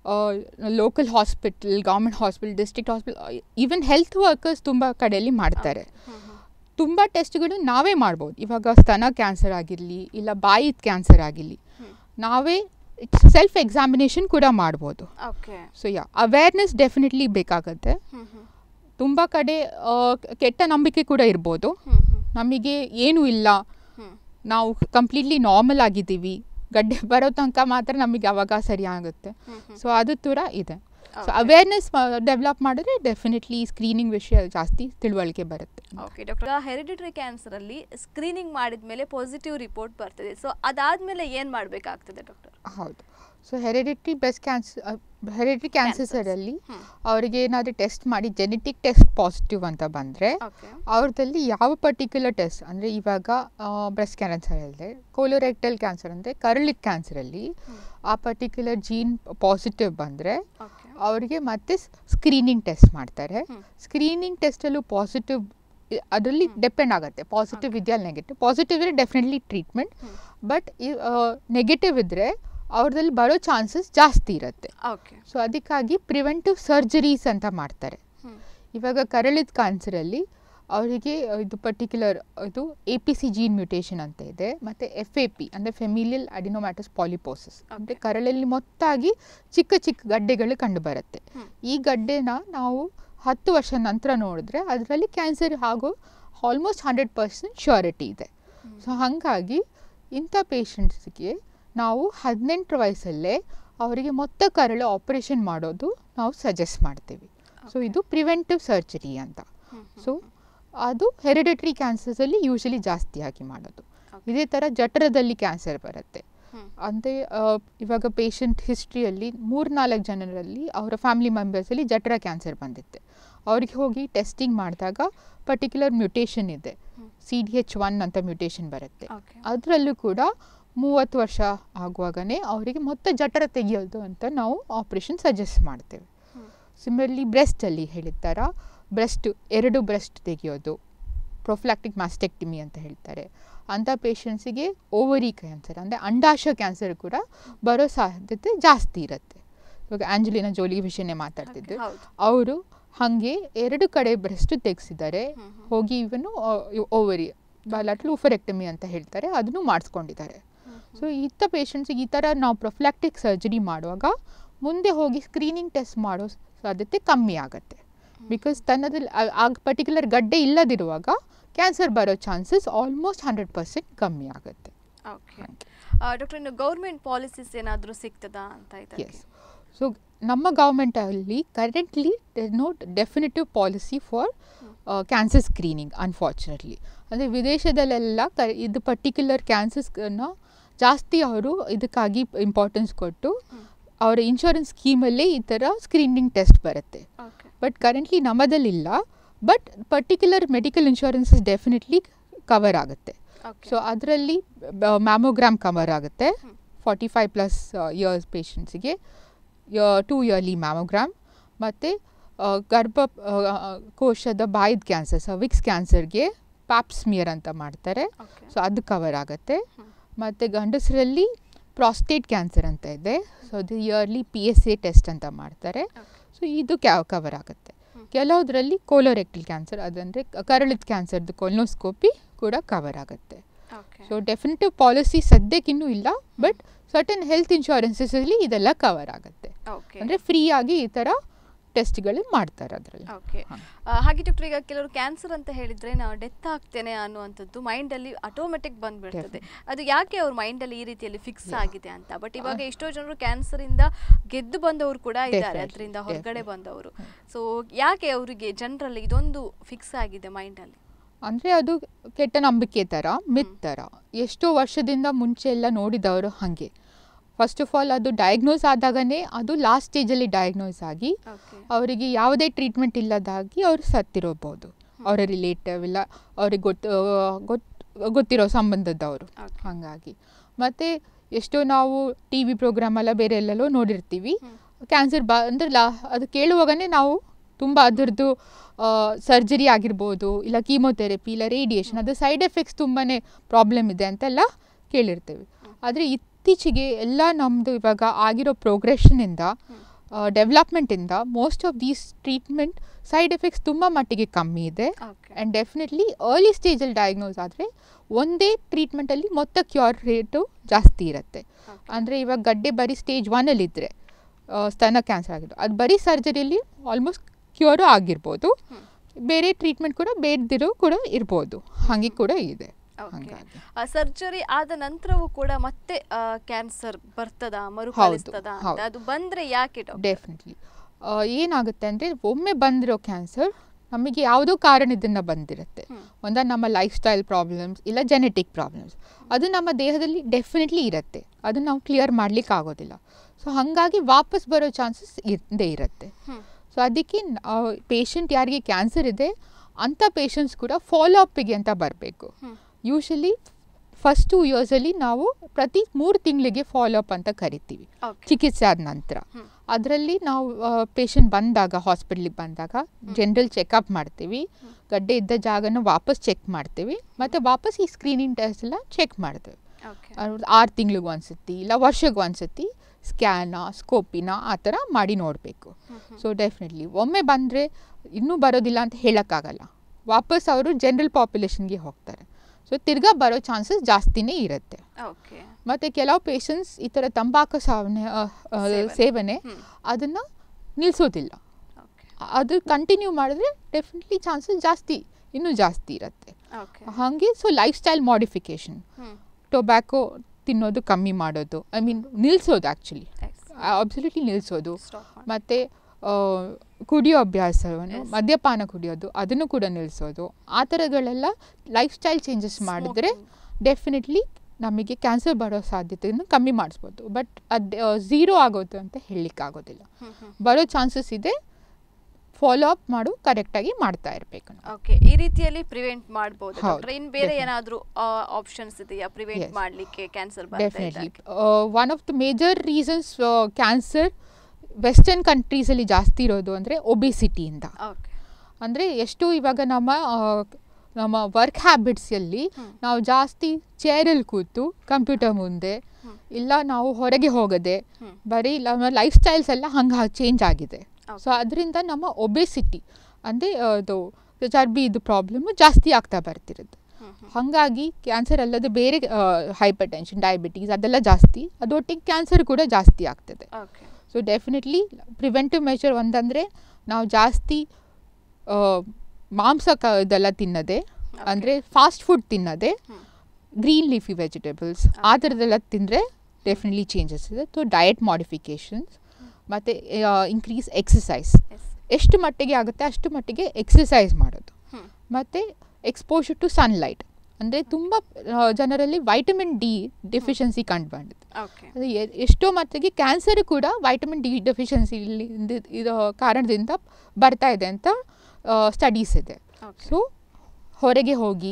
local hospital government hospital district hospital even health workers ತುಂಬ ಕಡೆಯಲ್ಲಿ ಮಾಡ್ತಾರೆ
ಹ್ಮ್ ಹ್ಮ್
ತುಂಬ ಟೆಸ್ಟ್ಗಳು ನಾವೇ ಮಾಡ್ಬೋದು ಇವಾಗ ಸ್ತನ ಕ್ಯಾನ್ಸರ್ ಆಗಿರಲಿ ಇಲ್ಲ ಬಾಯಿದ ಕ್ಯಾನ್ಸರ್ ಆಗಿರಲಿ
ಹ್ಮ್.
ನಾವೇ ಸೆಲ್ಫ್ ಎಕ್ಸಾಮಿನೇಷನ್ ಕೂಡ ಮಾಡ್ಬೋದು
okay
so ya awareness definitely ಬೇಕಾಗತ್ತೆ
ಹ್ಮ್ ಹ್ಮ್
ತುಂಬ ಕಡೆ ಆ, ಕೆಟ್ಟ ನಂಬಿಕೆ ಕೂಡ ಇರ್ಬೋದು
ಹ್ಮ್ ಹ್ಮ್
ನಮಗೆ ಏನೂ ಇಲ್ಲ
ಹ್ಮ್
ನಾವು ಕಂಪ್ಲೀಟ್ಲಿ ನಾರ್ಮಲ್ ಆಗಿದ್ದೀವಿ ಗಡ್ಡೆ ಬರೋ ತನಕ ಮಾತ್ರ ನಮಗೆ ಅವಾಗ ಸರಿ ಆಗುತ್ತೆ
ಹ್ಮ್ ಹ್ಮ್
ಸೊ ಅದು ಥರ ಇದೆ ಸೊ
Okay.
ಅವೇರ್ನೆಸ್ ಡೆವಲಪ್ ಮಾಡಿದ್ರೆ ಡೆಫಿನೆಟ್ಲಿ ಸ್ಕ್ರೀನಿಂಗ್ ವಿಷಯ ಜಾಸ್ತಿ ತಿಳುವಳಿಕೆ ಬರುತ್ತೆ
ಓಕೆ ಡಾಕ್ಟರ್ ಹೆರಿಡಿಟರಿ ಕ್ಯಾನ್ಸರ್ ಅಲ್ಲಿ ಸ್ಕ್ರೀನಿಂಗ್ ಮಾಡಿದ ಮೇಲೆ ಪಾಸಿಟಿವ್ ರಿಪೋರ್ಟ್ ಬರ್ತದೆ ಸೊ ಅದಾದ್ಮೇಲೆ ಏನ್ ಮಾಡ್ಬೇಕಾಗ್ತದೆ ಡಾಕ್ಟರ್
ಹೌದು so hereditary breast cancer hereditary ಕ್ಯಾನ್ಸರ್ಸರಲ್ಲಿ
ಹ್ಮ್.
ಅವರಿಗೆ ಏನಾದರೂ ಟೆಸ್ಟ್ ಮಾಡಿ ಜೆನೆಟಿಕ್ ಟೆಸ್ಟ್ ಪಾಸಿಟಿವ್ ಅಂತ ಬಂದರೆ
ಓಕೆ
ಅವ್ರದಲ್ಲಿ ಯಾವ ಪರ್ಟಿಕ್ಯುಲರ್ ಟೆಸ್ಟ್ ಅಂದರೆ ಇವಾಗ ಬ್ರೆಸ್ಟ್ ಕ್ಯಾನ್ಸರ್ ಅಲ್ಲದೆ ಕೋಲೋರೆಕ್ಟಲ್ ಕ್ಯಾನ್ಸರ್ ಅಂದರೆ ಕರಳಿದ ಕ್ಯಾನ್ಸರಲ್ಲಿ ಆ ಪರ್ಟಿಕ್ಯುಲರ್ ಜೀನ್ ಪಾಸಿಟಿವ್ ಬಂದರೆ
ಓಕೆ
ಅವರಿಗೆ ಮತ್ತೆ ಸ್ಕ್ರೀನಿಂಗ್ ಟೆಸ್ಟ್ ಮಾಡ್ತಾರೆ
ಹ್ಮ್.
ಸ್ಕ್ರೀನಿಂಗ್ ಟೆಸ್ಟಲ್ಲೂ ಪಾಸಿಟಿವ್ ಅದರಲ್ಲಿ ಡಿಪೆಂಡ್ ಆಗುತ್ತೆ ಪಾಸಿಟಿವ್ ಇದೆಯಲ್ಲ ನೆಗೆಟಿವ್ ಪಾಸಿಟಿವ್ ಇದ್ರೆ definitely treatment
hmm.
But negative ಇದ್ದರೆ ಅವ್ರದಲ್ಲಿ ಬರೋ ಚಾನ್ಸಸ್ ಜಾಸ್ತಿ ಇರುತ್ತೆ
ಓಕೆ
ಸೊ ಅದಕ್ಕಾಗಿ ಪ್ರಿವೆಂಟಿವ್ ಸರ್ಜರೀಸ್ ಅಂತ ಮಾಡ್ತಾರೆ
ಹ್ಮ್
ಇವಾಗ ಕರಳಿದ ಕ್ಯಾನ್ಸರಲ್ಲಿ ಅವರಿಗೆ ಇದು ಪರ್ಟಿಕ್ಯುಲರ್ ಇದು A P C gene mutation ಅಂತ ಇದೆ ಮತ್ತು ಎಫ್ ಎ ಪಿ ಅಂದರೆ ಫೆಮಿಲಿಯಲ್ ಅಡಿನೋಮ್ಯಾಟಸ್ ಪಾಲಿಪೋಸಿಸ್ ಅಂದರೆ ಕರಳಲ್ಲಿ ಮೊತ್ತಾಗಿ ಚಿಕ್ಕ ಚಿಕ್ಕ ಗಡ್ಡೆಗಳು ಕಂಡುಬರುತ್ತೆ
ಹ್ಮ್.
ಈ ಗಡ್ಡೆನ ನಾವು ಹತ್ತು ವರ್ಷ ನಂತರ ನೋಡಿದ್ರೆ ಅದರಲ್ಲಿ ಕ್ಯಾನ್ಸರ್ ಆಗೋ ಆಲ್ಮೋಸ್ಟ್ ಹಂಡ್ರೆಡ್ ಪರ್ಸೆಂಟ್ ಶ್ಯೂರಿಟಿ ಇದೆ ಸೊ ಹಾಗಾಗಿ ಇಂಥ ಪೇಷಂಟ್ಸ್ಗೆ ನಾವು ಹದಿನೆಂಟು ವಯಸ್ಸಲ್ಲೇ ಅವರಿಗೆ ಮೊತ್ತ ಕರಳು ಆಪರೇಷನ್ ಮಾಡೋದು ನಾವು ಸಜೆಸ್ಟ್ ಮಾಡ್ತೀವಿ ಸೊ ಇದು ಪ್ರಿವೆಂಟಿವ್ ಸರ್ಜರಿ ಅಂತ ಸೊ ಅದು ಹೆರಿಡಿಟ್ರಿ ಕ್ಯಾನ್ಸರ್ಸಲ್ಲಿ ಯೂಶಲಿ ಜಾಸ್ತಿಯಾಗಿ ಮಾಡೋದು ಇದೇ ಥರ ಜಠರದಲ್ಲಿ ಕ್ಯಾನ್ಸರ್ ಬರುತ್ತೆ
ಹ್ಮ್.
ಅಂದರೆ ಇವಾಗ ಪೇಷಂಟ್ ಹಿಸ್ಟ್ರಿಯಲ್ಲಿ ಮೂರ್ನಾಲ್ಕು ಜನರಲ್ಲಿ ಅವರ ಫ್ಯಾಮಿಲಿ ಮೆಂಬರ್ಸಲ್ಲಿ ಜಠರ ಕ್ಯಾನ್ಸರ್ ಬಂದಿತ್ತೆ ಅವ್ರಿಗೆ ಹೋಗಿ ಟೆಸ್ಟಿಂಗ್ ಮಾಡಿದಾಗ ಪರ್ಟಿಕ್ಯುಲರ್ ಮ್ಯೂಟೇಷನ್ ಇದೆ ಸಿ ಡಿ ಎಚ್ ಒನ್ ಅಂತ ಮ್ಯೂಟೇಷನ್ ಬರುತ್ತೆ
ಓಕೆ
ಅದರಲ್ಲೂ ಕೂಡ ಮೂವತ್ತು ವರ್ಷ ಆಗುವಾಗನೇ ಅವರಿಗೆ ಮೊತ್ತ ಜಠರ ತೆಗೆಯೋದು ಅಂತ ನಾವು ಆಪ್ರೇಷನ್ ಸಜೆಸ್ಟ್ ಮಾಡ್ತೇವೆ
ಹ್ಮ್.
ಸಿಮಿಲರ್ಲಿ ಬ್ರೆಸ್ಟಲ್ಲಿ ಹೇಳಿದ್ದಾರ ಬ್ರೆಸ್ಟ್ ಎರಡು ಬ್ರೆಸ್ಟ್ ತೆಗೆಯೋದು ಪ್ರೊಫ್ಲಾಕ್ಟಿಕ್ ಮಾಸ್ಟೆಕ್ಟಿಮಿ ಅಂತ ಹೇಳ್ತಾರೆ ಅಂಥ ಪೇಷಂಟ್ಸಿಗೆ ಓವರಿ ಕ್ಯಾನ್ಸರ್ ಅಂದರೆ ಅಂಡಾಶಯ ಕ್ಯಾನ್ಸರ್ ಕೂಡ ಬರೋ ಸಾಧ್ಯತೆ ಜಾಸ್ತಿ ಇರುತ್ತೆ ಇವಾಗ ಆಂಜಲಿನಾ ಜೋಲಿ ವಿಷಯನೇ ಮಾತಾಡ್ತಿದ್ದು
ಹೌದು
ಅವರು ಹಾಗೆ ಎರಡು ಕಡೆ ಬ್ರೆಸ್ಟ್ ತೆಗೆಸಿದ್ದಾರೆ ಹೋಗಿ ಇವನು ಓವರಿ ಬಲಾಟ್ಲು ಉಫರೆಕ್ಟಮಿ ಅಂತ ಹೇಳ್ತಾರೆ ಅದನ್ನು ಮಾಡಿಸ್ಕೊಂಡಿದ್ದಾರೆ ಸೊ ಇಂಥ ಪೇಷಂಟ್ಸಿಗೆ ಈ ಥರ ನಾವು ಪ್ರೊಫ್ಲಾಕ್ಟಿಕ್ ಸರ್ಜರಿ ಮಾಡುವಾಗ ಮುಂದೆ ಹೋಗಿ ಸ್ಕ್ರೀನಿಂಗ್ ಟೆಸ್ಟ್ ಮಾಡೋ ಸಾಧ್ಯತೆ ಕಮ್ಮಿ ಆಗುತ್ತೆ ಬಿಕಾಸ್ ತನ್ನದಲ್ಲಿ ಆ- ಆ ಪರ್ಟಿಕ್ಯುಲರ್ ಗಡ್ಡೆ ಇಲ್ಲದಿರುವಾಗ ಕ್ಯಾನ್ಸರ್ ಬರೋ ಚಾನ್ಸಸ್ ಆಲ್ಮೋಸ್ಟ್ ಹಂಡ್ರೆಡ್ ಪರ್ಸೆಂಟ್ ಕಮ್ಮಿ ಆಗುತ್ತೆ
ಓಕೆ ಡಾಕ್ಟರ್ ಇನ್ನು ಗೌರ್ಮೆಂಟ್ ಪಾಲಿಸೀಸ್ ಏನಾದರೂ ಸಿಗ್ತದಾ ಅಂತ ಇದಕ್ಕೆ
ಎಸ್ ಸೊ ನಮ್ಮ ಗೌರ್ಮೆಂಟಲ್ಲಿ currently no definitive policy for cancer screening unfortunately ಅಂದರೆ ವಿದೇಶದಲ್ಲೆಲ್ಲ ಕ ಇದು ಪರ್ಟಿಕ್ಯುಲರ್ ಕ್ಯಾನ್ಸರ್ಸ್ನ ಜಾಸ್ತಿ ಅವರು ಇದಕ್ಕಾಗಿ ಇಂಪಾರ್ಟೆನ್ಸ್ ಕೊಟ್ಟು ಅವರ ಇನ್ಶೂರೆನ್ಸ್ ಸ್ಕೀಮಲ್ಲೇ ಈ ಥರ ಸ್ಕ್ರೀನಿಂಗ್ ಟೆಸ್ಟ್ ಬರುತ್ತೆ
ಓಕೆ
ಬಟ್ ಕರೆಂಟ್ಲಿ ನಮ್ಮದಲ್ಲಿಲ್ಲ but particular medical insurances definitely cover ಆಗುತ್ತೆ
ಓಕೆ
ಸೊ ಅದರಲ್ಲಿ ಮ್ಯಾಮೋಗ್ರಾಮ್ ಕವರ್ ಆಗುತ್ತೆ ಫಾರ್ಟಿ ಫೈವ್ ಪ್ಲಸ್ ಇಯರ್ಸ್ ಪೇಷಂಟ್ಸಿಗೆ ಟೂ ಇಯರ್ಲಿ ಮ್ಯಾಮೋಗ್ರಾಮ್ ಮತ್ತು ಗರ್ಭ ಆ, ಕೋಶದ ಬಾಯಿದ ಕ್ಯಾನ್ಸರ್ ಸರ್ವಿಕ್ಸ್ ಕ್ಯಾನ್ಸರ್ಗೆ ಪ್ಯಾಪ್ಸ್ಮಿಯರ್ ಅಂತ ಮಾಡ್ತಾರೆ
ಓಕೆ
ಸೊ ಅದು ಕವರ್ ಆಗುತ್ತೆ ಮತ್ತು ಗಂಡಸರಲ್ಲಿ ಪ್ರಾಸ್ಟೇಟ್ ಕ್ಯಾನ್ಸರ್ ಅಂತ ಇದೆ ಸೊ ಅದು yearly P S A test ಅಂತ ಮಾಡ್ತಾರೆ ಸೊ ಇದು ಕ್ಯಾ ಕವರ್ ಆಗುತ್ತೆ ಕೆಲವುದರಲ್ಲಿ ಕೋಲೋರೆಕ್ಟಲ್ ಕ್ಯಾನ್ಸರ್ ಅದಂದರೆ ಕರಳಿದ ಕ್ಯಾನ್ಸರ್ದು ಕೊಲ್ನೋಸ್ಕೋಪಿ ಕೂಡ ಕವರ್ ಆಗುತ್ತೆ
ಓಕೆ
ಸೊ ಡೆಫಿನೆಟಿವ್ ಪಾಲಿಸಿ ಸದ್ಯಕ್ಕಿನ್ನೂ ಇಲ್ಲ ಬಟ್ ಸರ್ಟನ್ ಹೆಲ್ತ್ ಇನ್ಶೂರೆನ್ಸಸಲ್ಲಿ ಇದೆಲ್ಲ ಕವರ್ ಆಗುತ್ತೆ
ಓಕೆ
ಅಂದರೆ ಫ್ರೀಯಾಗಿ ಈ ಥರ ಟೆಸ್ಟ್ಗಳು ಮಾಡ್ತಾರೆ ಅದರಲ್ಲಿ
ಓಕೆ
ಹಾಂ.
ಹಾಗೆ ಡಾಕ್ಟರ್ ಈಗ ಕೆಲವರು ಕ್ಯಾನ್ಸರ್ ಅಂತ ಹೇಳಿದ್ರೆ ನಾವು ಡೆತ್ ಆಗ್ತೇನೆ ಅನ್ನುವಂಥದ್ದು ಮೈಂಡಲ್ಲಿ ಆಟೋಮೆಟಿಕ್ ಬಂದ್ಬಿಡ್ತದೆ ಅದು ಯಾಕೆ ಅವ್ರ ಮೈಂಡಲ್ಲಿ ಈ ರೀತಿಯಲ್ಲಿ ಫಿಕ್ಸ್ ಆಗಿದೆ ಅಂತ ಬಟ್ ಇವಾಗ ಎಷ್ಟೋ ಜನರು ಕ್ಯಾನ್ಸರ್ ಇಂದ ಗೆದ್ದು ಬಂದವರು ಕೂಡ ಇದ್ದಾರೆ
Definitely,
ಅದರಿಂದ ಹೊರಗಡೆ
definitely.
ಬಂದವರು ಸೊ ಯಾಕೆ ಅವರಿಗೆ ಜನರಲ್ಲಿ ಇದೊಂದು ಫಿಕ್ಸ್ ಆಗಿದೆ ಮೈಂಡಲ್ಲಿ
ಅಂದರೆ ಅದು ಕೆಟ್ಟ ನಂಬಿಕೆ ಥರ ಮಿತ್ ಥರ ಎಷ್ಟೋ ವರ್ಷದಿಂದ ಮುಂಚೆ ಎಲ್ಲ ನೋಡಿದವರು ಹಾಗೆ ಫಸ್ಟ್ ಆಫ್ ಆಲ್ ಅದು ಡಯಾಗ್ನೋಸ್ ಆದಾಗನೇ ಅದು ಲಾಸ್ಟ್ ಸ್ಟೇಜಲ್ಲಿ ಡಯಾಗ್ನೋಸ್ ಆಗಿ
ಓಕೆ
ಅವರಿಗೆ ಯಾವುದೇ ಟ್ರೀಟ್ಮೆಂಟ್ ಇಲ್ಲದಾಗಿ ಅವರು ಸತ್ತಿರೋಬೋದು ಅವರ ರಿಲೇಟಿವ್ ಇಲ್ಲ ಅವ್ರಿಗೆ ಗೊತ್ತು ಗೊತ್ತು ಗೊತ್ತಿರೋ ಸಂಬಂಧದವರು
Okay.
ಹಾಗಾಗಿ ಮತ್ತು ಎಷ್ಟೋ ನಾವು ಟಿ ವಿ ಪ್ರೋಗ್ರಾಮೆಲ್ಲ ಬೇರೆ ಎಲ್ಲೆಲ್ಲೋ ನೋಡಿರ್ತೀವಿ ಕ್ಯಾನ್ಸರ್ ಬಾ ಅಂದರೆ ಲಾ ಅದು ಕೇಳುವಾಗನೇ ನಾವು ತುಂಬ ಅದರದ್ದು ಸರ್ಜರಿ ಆಗಿರ್ಬೋದು ಇಲ್ಲ ಕೀಮೋಥೆರಪಿ ಇಲ್ಲ ರೇಡಿಯೇಷನ್ ಅದು ಸೈಡ್ ಎಫೆಕ್ಟ್ಸ್ ತುಂಬಾ ಪ್ರಾಬ್ಲಮ್ ಇದೆ ಅಂತೆಲ್ಲ ಕೇಳಿರ್ತೇವೆ ಆದರೆ ಇತ್ತೀಚೆಗೆ ಎಲ್ಲ ನಮ್ಮದು ಇವಾಗ ಆಗಿರೋ ಪ್ರೋಗ್ರೆಷನಿಂದ ಡೆವಲಪ್ಮೆಂಟಿಂದ most of these treatment side effects ತುಂಬ ಮಟ್ಟಿಗೆ ಕಮ್ಮಿ ಇದೆ
ಓಕೆ
ಆ್ಯಂಡ್ ಡೆಫಿನೆಟ್ಲಿ ಅರ್ಲಿ ಸ್ಟೇಜಲ್ಲಿ ಡಯಾಗ್ನೋಸ್ ಆದರೆ ಒಂದೇ ಟ್ರೀಟ್ಮೆಂಟಲ್ಲಿ ಮೊತ್ತ ಕ್ಯೂರ್ ರೇಟು ಜಾಸ್ತಿ ಇರುತ್ತೆ ಅಂದರೆ ಇವಾಗ ಗಡ್ಡೆ ಬರೀ ಸ್ಟೇಜ್ ಒನ್ನಲ್ಲಿದ್ದರೆ ಸ್ತನ ಕ್ಯಾನ್ಸರ್ ಆಗಿದ್ದು ಅದು ಬರೀ ಸರ್ಜರಿಯಲ್ಲಿ ಆಲ್ಮೋಸ್ಟ್ ಕ್ಯೂರು ಆಗಿರ್ಬೋದು ಬೇರೆ ಟ್ರೀಟ್ಮೆಂಟ್ ಕೂಡ ಬೇಡದಿರೋ ಕೂಡ ಇರ್ಬೋದು ಹಾಗೆ ಕೂಡ ಇದೆ
ಓಕೆ
ಹಾಗಾಗಿ
ಸರ್ಜರಿ ಆದ ನಂತರವೂ ಕೂಡ ಮತ್ತೆ ಕ್ಯಾನ್ಸರ್ ಬರ್ತದಾ ಮರುಕಳಿಸ್ತದಾ ಅಂತ
ಹೌದು.
ಅದು ಬಂದ್ರೆ ಯಾಕೆ ಡಾಕ್ಟರ್
ಡೆಫಿನೆಟ್ಲಿ ಏನಾಗುತ್ತೆ ಅಂದರೆ ಒಮ್ಮೆ ಬಂದಿರೋ ಕ್ಯಾನ್ಸರ್ ನಮಗೆ ಯಾವುದೋ ಕಾರಣದಿಂದ ಬಂದಿರುತ್ತೆ ಒಂದ ನಮ್ಮ ಲೈಫ್ ಸ್ಟೈಲ್ ಪ್ರಾಬ್ಲಮ್ಸ್ ಇಲ್ಲ ಜೆನೆಟಿಕ್ ಪ್ರಾಬ್ಲಮ್ಸ್ ಅದು ನಮ್ಮ ದೇಹದಲ್ಲಿ ಡೆಫಿನೆಟ್ಲಿ ಇರುತ್ತೆ ಅದು ನಾವು ಕ್ಲಿಯರ್ ಮಾಡಲಿಕ್ಕೆ ಆಗೋದಿಲ್ಲ ಸೊ ಹಾಗಾಗಿ ವಾಪಸ್ ಬರೋ ಚಾನ್ಸಸ್ ಇದ್ದೇ ಇರುತ್ತೆ
ಹ್ಮ್.
ಸೊ ಅದಕ್ಕೆ ಪೇಷಂಟ್ ಯಾರಿಗೆ ಕ್ಯಾನ್ಸರ್ ಇದೆ ಅಂಥ ಪೇಷಂಟ್ಸ್ ಕೂಡ ಫಾಲೋ ಅಪ್ಪಿಗೆ ಅಂತ ಬರಬೇಕು
ಹ್ಮ್.
ಯೂಶಲಿ ಫಸ್ಟ್ ಟೂ ಇಯರ್ಸಲ್ಲಿ ನಾವು ಪ್ರತಿ ಮೂರು ತಿಂಗಳಿಗೆ ಫಾಲೋ ಅಪ್ ಅಂತ ಕರಿತೀವಿ
ಓಕೆ
ಚಿಕಿತ್ಸೆ ಆದ ನಂತರ
ಹ್ಮ್.
ಅದರಲ್ಲಿ ನಾವು ಪೇಷಂಟ್ ಬಂದಾಗ ಹಾಸ್ಪಿಟ್ಲಿಗೆ ಬಂದಾಗ ಜನರಲ್ ಚೆಕಪ್ ಮಾಡ್ತೀವಿ ಗಡ್ಡೆ ಇದ್ದ ಜಾಗನ ವಾಪಸ್ ಚೆಕ್ ಮಾಡ್ತೀವಿ ಮತ್ತು ವಾಪಸ್ ಈ ಸ್ಕ್ರೀನಿಂಗ್ ಟೆಸ್ಟ್ ಎಲ್ಲ ಚೆಕ್ ಮಾಡ್ತೇವೆ
ಓಕೆ
ಆರು ತಿಂಗಳಿಗೆ ಒಂದ್ಸತಿ ಇಲ್ಲ ವರ್ಷಕ್ಕೆ ಒಂದ್ಸತಿ ಸ್ಕ್ಯಾನ ಸ್ಕೋಪಿನ ಆ ಥರ ಮಾಡಿ ನೋಡಬೇಕು ಸೊ ಡೆಫಿನೆಟ್ಲಿ ಒಮ್ಮೆ ಬಂದರೆ ಇನ್ನೂ ಬರೋದಿಲ್ಲ ಅಂತ ಹೇಳೋಕ್ಕಾಗಲ್ಲ ವಾಪಸ್ ಅವರು ಜನರಲ್ ಪಾಪ್ಯುಲೇಷನ್ಗೆ ಹೋಗ್ತಾರೆ ಸೊ ತಿರ್ಗಾ ಬರೋ ಚಾನ್ಸಸ್ ಜಾಸ್ತಿನೇ ಇರುತ್ತೆ
ಓಕೆ
ಮತ್ತು ಕೆಲವು ಪೇಷಂಟ್ಸ್ ಈ ಥರ ತಂಬಾಕು ಸಾವನೆ ಆ, ಆ,
ಸೇವನೆ.
ಸೇವನೆ
ಹ್ಮ್.
ಅದನ್ನು ನಿಲ್ಲಿಸೋದಿಲ್ಲ
ಓಕೆ
ಅದು ಕಂಟಿನ್ಯೂ ಮಾಡಿದ್ರೆ ಡೆಫಿನೆಟ್ಲಿ ಚಾನ್ಸಸ್ ಜಾಸ್ತಿ ಇನ್ನೂ ಜಾಸ್ತಿ ಇರುತ್ತೆ
ಓಕೆ
ಹಾಗೆ so lifestyle modification
hmm
tobacco ತಿನ್ನೋದು ಕಮ್ಮಿ ಮಾಡೋದು ಐ ಮೀನ್ ನಿಲ್ಲಿಸೋದು ಆ್ಯಕ್ಚುಲಿ ಅಬ್ಸಲ್ಯೂಟ್ಲಿ ನಿಲ್ಲಿಸೋದು
ಸ್ಟಾಪ್ ಮಾಡಿ
ಮತ್ತು ಕುಡಿಯೋ ಅಭ್ಯಾಸವನ್ನು
Yes.
ಮದ್ಯಪಾನ ಕುಡಿಯೋದು ಅದನ್ನು ಕೂಡ ನಿಲ್ಲಿಸೋದು ಆ ಥರಗಳೆಲ್ಲ ಲೈಫ್ ಸ್ಟೈಲ್ ಚೇಂಜಸ್ ಮಾಡಿದ್ರೆ ಡೆಫಿನೆಟ್ಲಿ ನಮಗೆ ಕ್ಯಾನ್ಸರ್ ಬರೋ ಸಾಧ್ಯತೆಯನ್ನು ಕಮ್ಮಿ ಮಾಡಿಸ್ಬೋದು ಬಟ್ ಅದು ಝೀರೋ ಆಗೋದು ಅಂತ ಹೇಳಲಿಕ್ಕಾಗೋದಿಲ್ಲ
ಹ್ಮ್ ಹ್ಮ್
ಬರೋ ಚಾನ್ಸಸ್ ಇದೆ ಫಾಲೋ ಅಪ್ ಮಾಡು ಕರೆಕ್ಟಾಗಿ ಮಾಡ್ತಾ ಇರಬೇಕು
ಓಕೆ ಈ ರೀತಿಯಲ್ಲಿ ಪ್ರಿವೆಂಟ್ ಮಾಡಬಹುದು
ಹೌದು,
ಡಾಕ್ಟರ್ ಇನ್ ಬೇರೆ
definitely.
ಏನಾದ್ರೂ ಆಪ್ಷನ್ಸ್ ಇದೆಯಾ ಪ್ರಿವೆಂಟ್
Yes.
ಮಾಡ್ಲಿಕ್ಕೆ ಕ್ಯಾನ್ಸರ್ ಬರ್ತಾ
ಡೆಫಿನೆಟ್ಲಿ
ಇದ್ದಾಗ
one of the major reasons cancer western ಕಂಟ್ರೀಸಲ್ಲಿ ಜಾಸ್ತಿ ಇರೋದು ಅಂದರೆ ಒಬೆಸಿಟಿಯಿಂದ
ಓಕೆ
ಅಂದರೆ ಎಷ್ಟು ಇವಾಗ ನಮ್ಮ ಆ, ನಮ್ಮ ವರ್ಕ್ ಹ್ಯಾಬಿಟ್ಸಲ್ಲಿ ನಾವು ಜಾಸ್ತಿ ಚೇರಲ್ಲಿ ಕೂತು ಕಂಪ್ಯೂಟರ್ ಮುಂದೆ ಇಲ್ಲ ನಾವು ಹೊರಗೆ ಹೋಗದೆ
ಹ್ಮ್.
ಬರೀ ನಮ್ಮ ಲೈಫ್ ಸ್ಟೈಲ್ಸ್ ಎಲ್ಲ ಹಂಗೆ ಚೇಂಜ್ ಆಗಿದೆ ಸೊ ಅದರಿಂದ ನಮ್ಮ ಒಬೆಸಿಟಿ ಅಂದರೆ ಅದು ಚರ್ಬಿ ಇದು ಪ್ರಾಬ್ಲಮ್ಮು ಜಾಸ್ತಿ ಆಗ್ತಾ ಬರ್ತಿರುತ್ತೆ ಹಾಗಾಗಿ ಕ್ಯಾನ್ಸರ್ ಅಲ್ಲದೆ ಬೇರೆ ಹೈಪರ್ ಟೆನ್ಷನ್ ಡಯಾಬಿಟೀಸ್ ಅದೆಲ್ಲ ಜಾಸ್ತಿ ಅದೊಟ್ಟಿಗೆ ಕ್ಯಾನ್ಸರ್ ಕೂಡ ಜಾಸ್ತಿ ಆಗ್ತದೆ
okay
so definitely preventive measure ಒಂದಂದರೆ ನಾವು ಜಾಸ್ತಿ ಆ, ಮಾಂಸ ಕ ಇದೆಲ್ಲ ತಿನ್ನದೆ ಅಂದರೆ ಫಾಸ್ಟ್ ಫುಡ್ ತಿನ್ನದೆ ಗ್ರೀನ್ ಲೀಫಿ ವೆಜಿಟೇಬಲ್ಸ್ ಆ ಥರದ್ದೆಲ್ಲ ತಿಂದರೆ ಡೆಫಿನೆಟ್ಲಿ ಚೇಂಜಸ್ ಇದೆ ಸೊ ಡಯಟ್ ಮಾಡಿಫಿಕೇಷನ್ಸ್ ಮತ್ತು ಇನ್ಕ್ರೀಸ್ ಎಕ್ಸಸೈಸ್
ಎಸ್
ಎಷ್ಟು ಮಟ್ಟಿಗೆ ಆಗುತ್ತೆ ಅಷ್ಟು ಮಟ್ಟಿಗೆ ಎಕ್ಸಸೈಸ್ ಮಾಡೋದು
ಹ್ಮ್.
ಮತ್ತು ಎಕ್ಸ್ಪೋಜರ್ ಟು ಸನ್ಲೈಟ್ ಅಂದರೆ ತುಂಬ ಜನರಲ್ಲಿ ವೈಟಮಿನ್ ಡಿ ಡೆಫಿಷಿಯನ್ಸಿ ಕಂಡು ಬಂದಿದೆ
ಓಕೆ
ಅದು ಎ- ಎಷ್ಟೋ ಮಟ್ಟಿಗೆ ಕ್ಯಾನ್ಸರ್ ಕೂಡ ವೈಟಮಿನ್ ಡಿ ಡೆಫಿಷಿಯನ್ಸಿ ಇದು ಕಾರಣದಿಂದ ಬರ್ತಾ ಇದೆ ಅಂತ ಸ್ಟಡೀಸ್ ಇದೆ
ಓಕೆ
ಸೊ ಹೊರಗೆ ಹೋಗಿ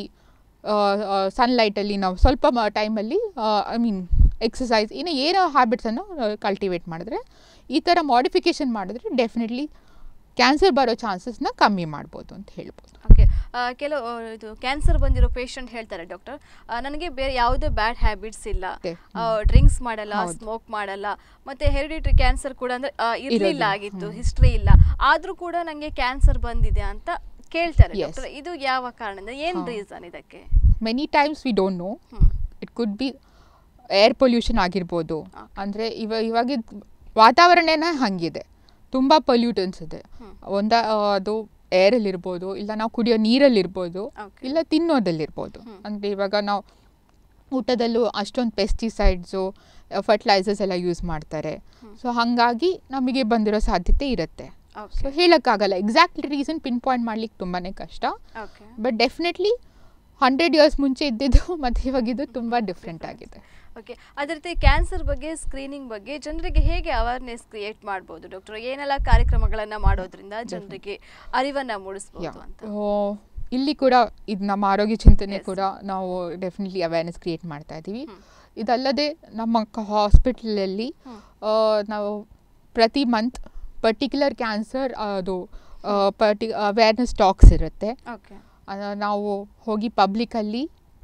ಸನ್ಲೈಟಲ್ಲಿ ನಾವು ಸ್ವಲ್ಪ ಟೈಮಲ್ಲಿ ಐ ಮೀನ್ ಎಕ್ಸಸೈಸ್ ಇನ್ನು ಏನೋ ಹ್ಯಾಬಿಟ್ಸನ್ನು ಕಲ್ಟಿವೇಟ್ ಮಾಡಿದ್ರೆ ಈ ಥರ ಮಾಡಿಫಿಕೇಷನ್ ಮಾಡಿದ್ರೆ ಡೆಫಿನೆಟ್ಲಿ ಕ್ಯಾನ್ಸರ್ ಬರೋ ಚಾನ್ಸಸ್ನ ಕಮ್ಮಿ ಮಾಡ್ಬೋದು ಅಂತ ಹೇಳ್ಬೋದು
ಓಕೆ ಕೆಲವು ಆ, ಇದು ಕ್ಯಾನ್ಸರ್ ಬಂದಿರೋ ಪೇಷಂಟ್ ಹೇಳ್ತಾರೆ ಡಾಕ್ಟರ್ ನನಗೆ ಬೇರೆ ಯಾವುದೇ ಬ್ಯಾಡ್ ಹ್ಯಾಬಿಟ್ಸ್ ಇಲ್ಲ
ಅದೇ.
ಡ್ರಿಂಕ್ಸ್ ಮಾಡಲ್ಲ
ಹೌದು.
ಸ್ಮೋಕ್ ಮಾಡಲ್ಲ ಮತ್ತೆ ಹೆರಿಡಿಟ್ರಿ ಕ್ಯಾನ್ಸರ್ ಕೂಡ ಅಂದ್ರೆ ಆ, ಇರ್ಲಿಲ್ಲ
ಇರೋದಿಲ್ಲ.
ಆಗಿತ್ತು
ಹ್ಮ್.
ಹಿಸ್ಟ್ರಿ ಇಲ್ಲ ಆದ್ರೂ ಕೂಡ ನಂಗೆ ಕ್ಯಾನ್ಸರ್ ಬಂದಿದೆ ಅಂತ ಕೇಳ್ತಾರೆ
Yes.
ಡಾಕ್ಟರ್ ಇದು ಯಾವ ಕಾರಣದಿಂದ ಏನ್
ಹಾ.
ರೀಸನ್ ಇದಕ್ಕೆ
many times we don't know
hmm
it could be air pollution ಆಗಿರ್ಬೋದು
Okay.
ಅಂದರೆ ಇವ ಇವಾಗ ವಾತಾವರಣನೇ ಹಾಗಿದೆ ತುಂಬ ಪೊಲ್ಯೂಟನ್ಸ್ ಇದೆ
ಹ್ಮ್.
ಒಂದ ಆ, ಅದು ಏರಲ್ಲಿರ್ಬೋದು ಇಲ್ಲ ನಾವು ಕುಡಿಯೋ ನೀರಲ್ಲಿರ್ಬೋದು
Okay.
ಇಲ್ಲ ತಿನ್ನೋದಲ್ಲಿರ್ಬೋದು
ಹ್ಮ್.
ಅಂದರೆ ಇವಾಗ ನಾವು ಊಟದಲ್ಲೂ ಅಷ್ಟೊಂದು ಪೆಸ್ಟಿಸೈಡ್ಸು ಫರ್ಟಿಲೈಸರ್ಸ್ ಎಲ್ಲ ಯೂಸ್ ಮಾಡ್ತಾರೆ
ಹ್ಮ್.
ಸೊ ಹಾಗಾಗಿ ನಮಗೆ ಬಂದಿರೋ ಸಾಧ್ಯತೆ ಇರುತ್ತೆ ಸೊ
ಓಕೆ
ಹೇಳೋಕ್ಕಾಗಲ್ಲ ಎಕ್ಸಾಕ್ಟ್ ರೀಸನ್ ಪಿನ್ ಪಾಯಿಂಟ್ ಮಾಡ್ಲಿಕ್ಕೆ ತುಂಬಾ ಕಷ್ಟ
okay
but definitely hundred years ಮುಂಚೆ ಇದ್ದಿದ್ದು ಮತ್ತು ಇವಾಗಿದ್ದು ತುಂಬ ಡಿಫ್ರೆಂಟ್ ಆಗಿದೆ
ಓಕೆ ಅದೇ ರೀತಿ ಕ್ಯಾನ್ಸರ್ ಬಗ್ಗೆ ಸ್ಕ್ರೀನಿಂಗ್ ಬಗ್ಗೆ ಜನರಿಗೆ ಹೇಗೆ ಅವೇರ್ನೆಸ್ ಕ್ರಿಯೇಟ್ ಮಾಡ್ಬೋದು ಡಾಕ್ಟರ್ ಏನೆಲ್ಲ ಕಾರ್ಯಕ್ರಮಗಳನ್ನ ಮಾಡೋದ್ರಿಂದ ಜನರಿಗೆ ಅರಿವನ್ನ ಮೂಡಿಸ್ಬೋದು
Yeah.
ಅಂತ
ಓ, ಇಲ್ಲಿ ಕೂಡ ಇದು ನಮ್ಮ ಆರೋಗ್ಯ ಚಿಂತನೆ
Yes.
ಕೂಡ ನಾವು ಡೆಫಿನೆಟ್ಲಿ ಅವೇರ್ನೆಸ್ ಕ್ರಿಯೇಟ್ ಮಾಡ್ತಾ ಇದ್ದೀವಿ
ಹ್ಮ್.
ಇದಲ್ಲದೆ ನಮ್ಮ ಹಾಸ್ಪಿಟಲಲ್ಲಿ
ಹ್ಮ್.
ನಾವು ಪ್ರತಿ ಮಂತ್ ಪರ್ಟಿಕ್ಯುಲರ್ ಕ್ಯಾನ್ಸರ್ ಅದು ಪರ್ಟಿ ಅವೇರ್ನೆಸ್ ಟಾಕ್ಸ್ ಇರುತ್ತೆ
ಓಕೆ
ಅದ ನಾವು ಹೋಗಿ ಪಬ್ಲಿಕಲ್ಲಿ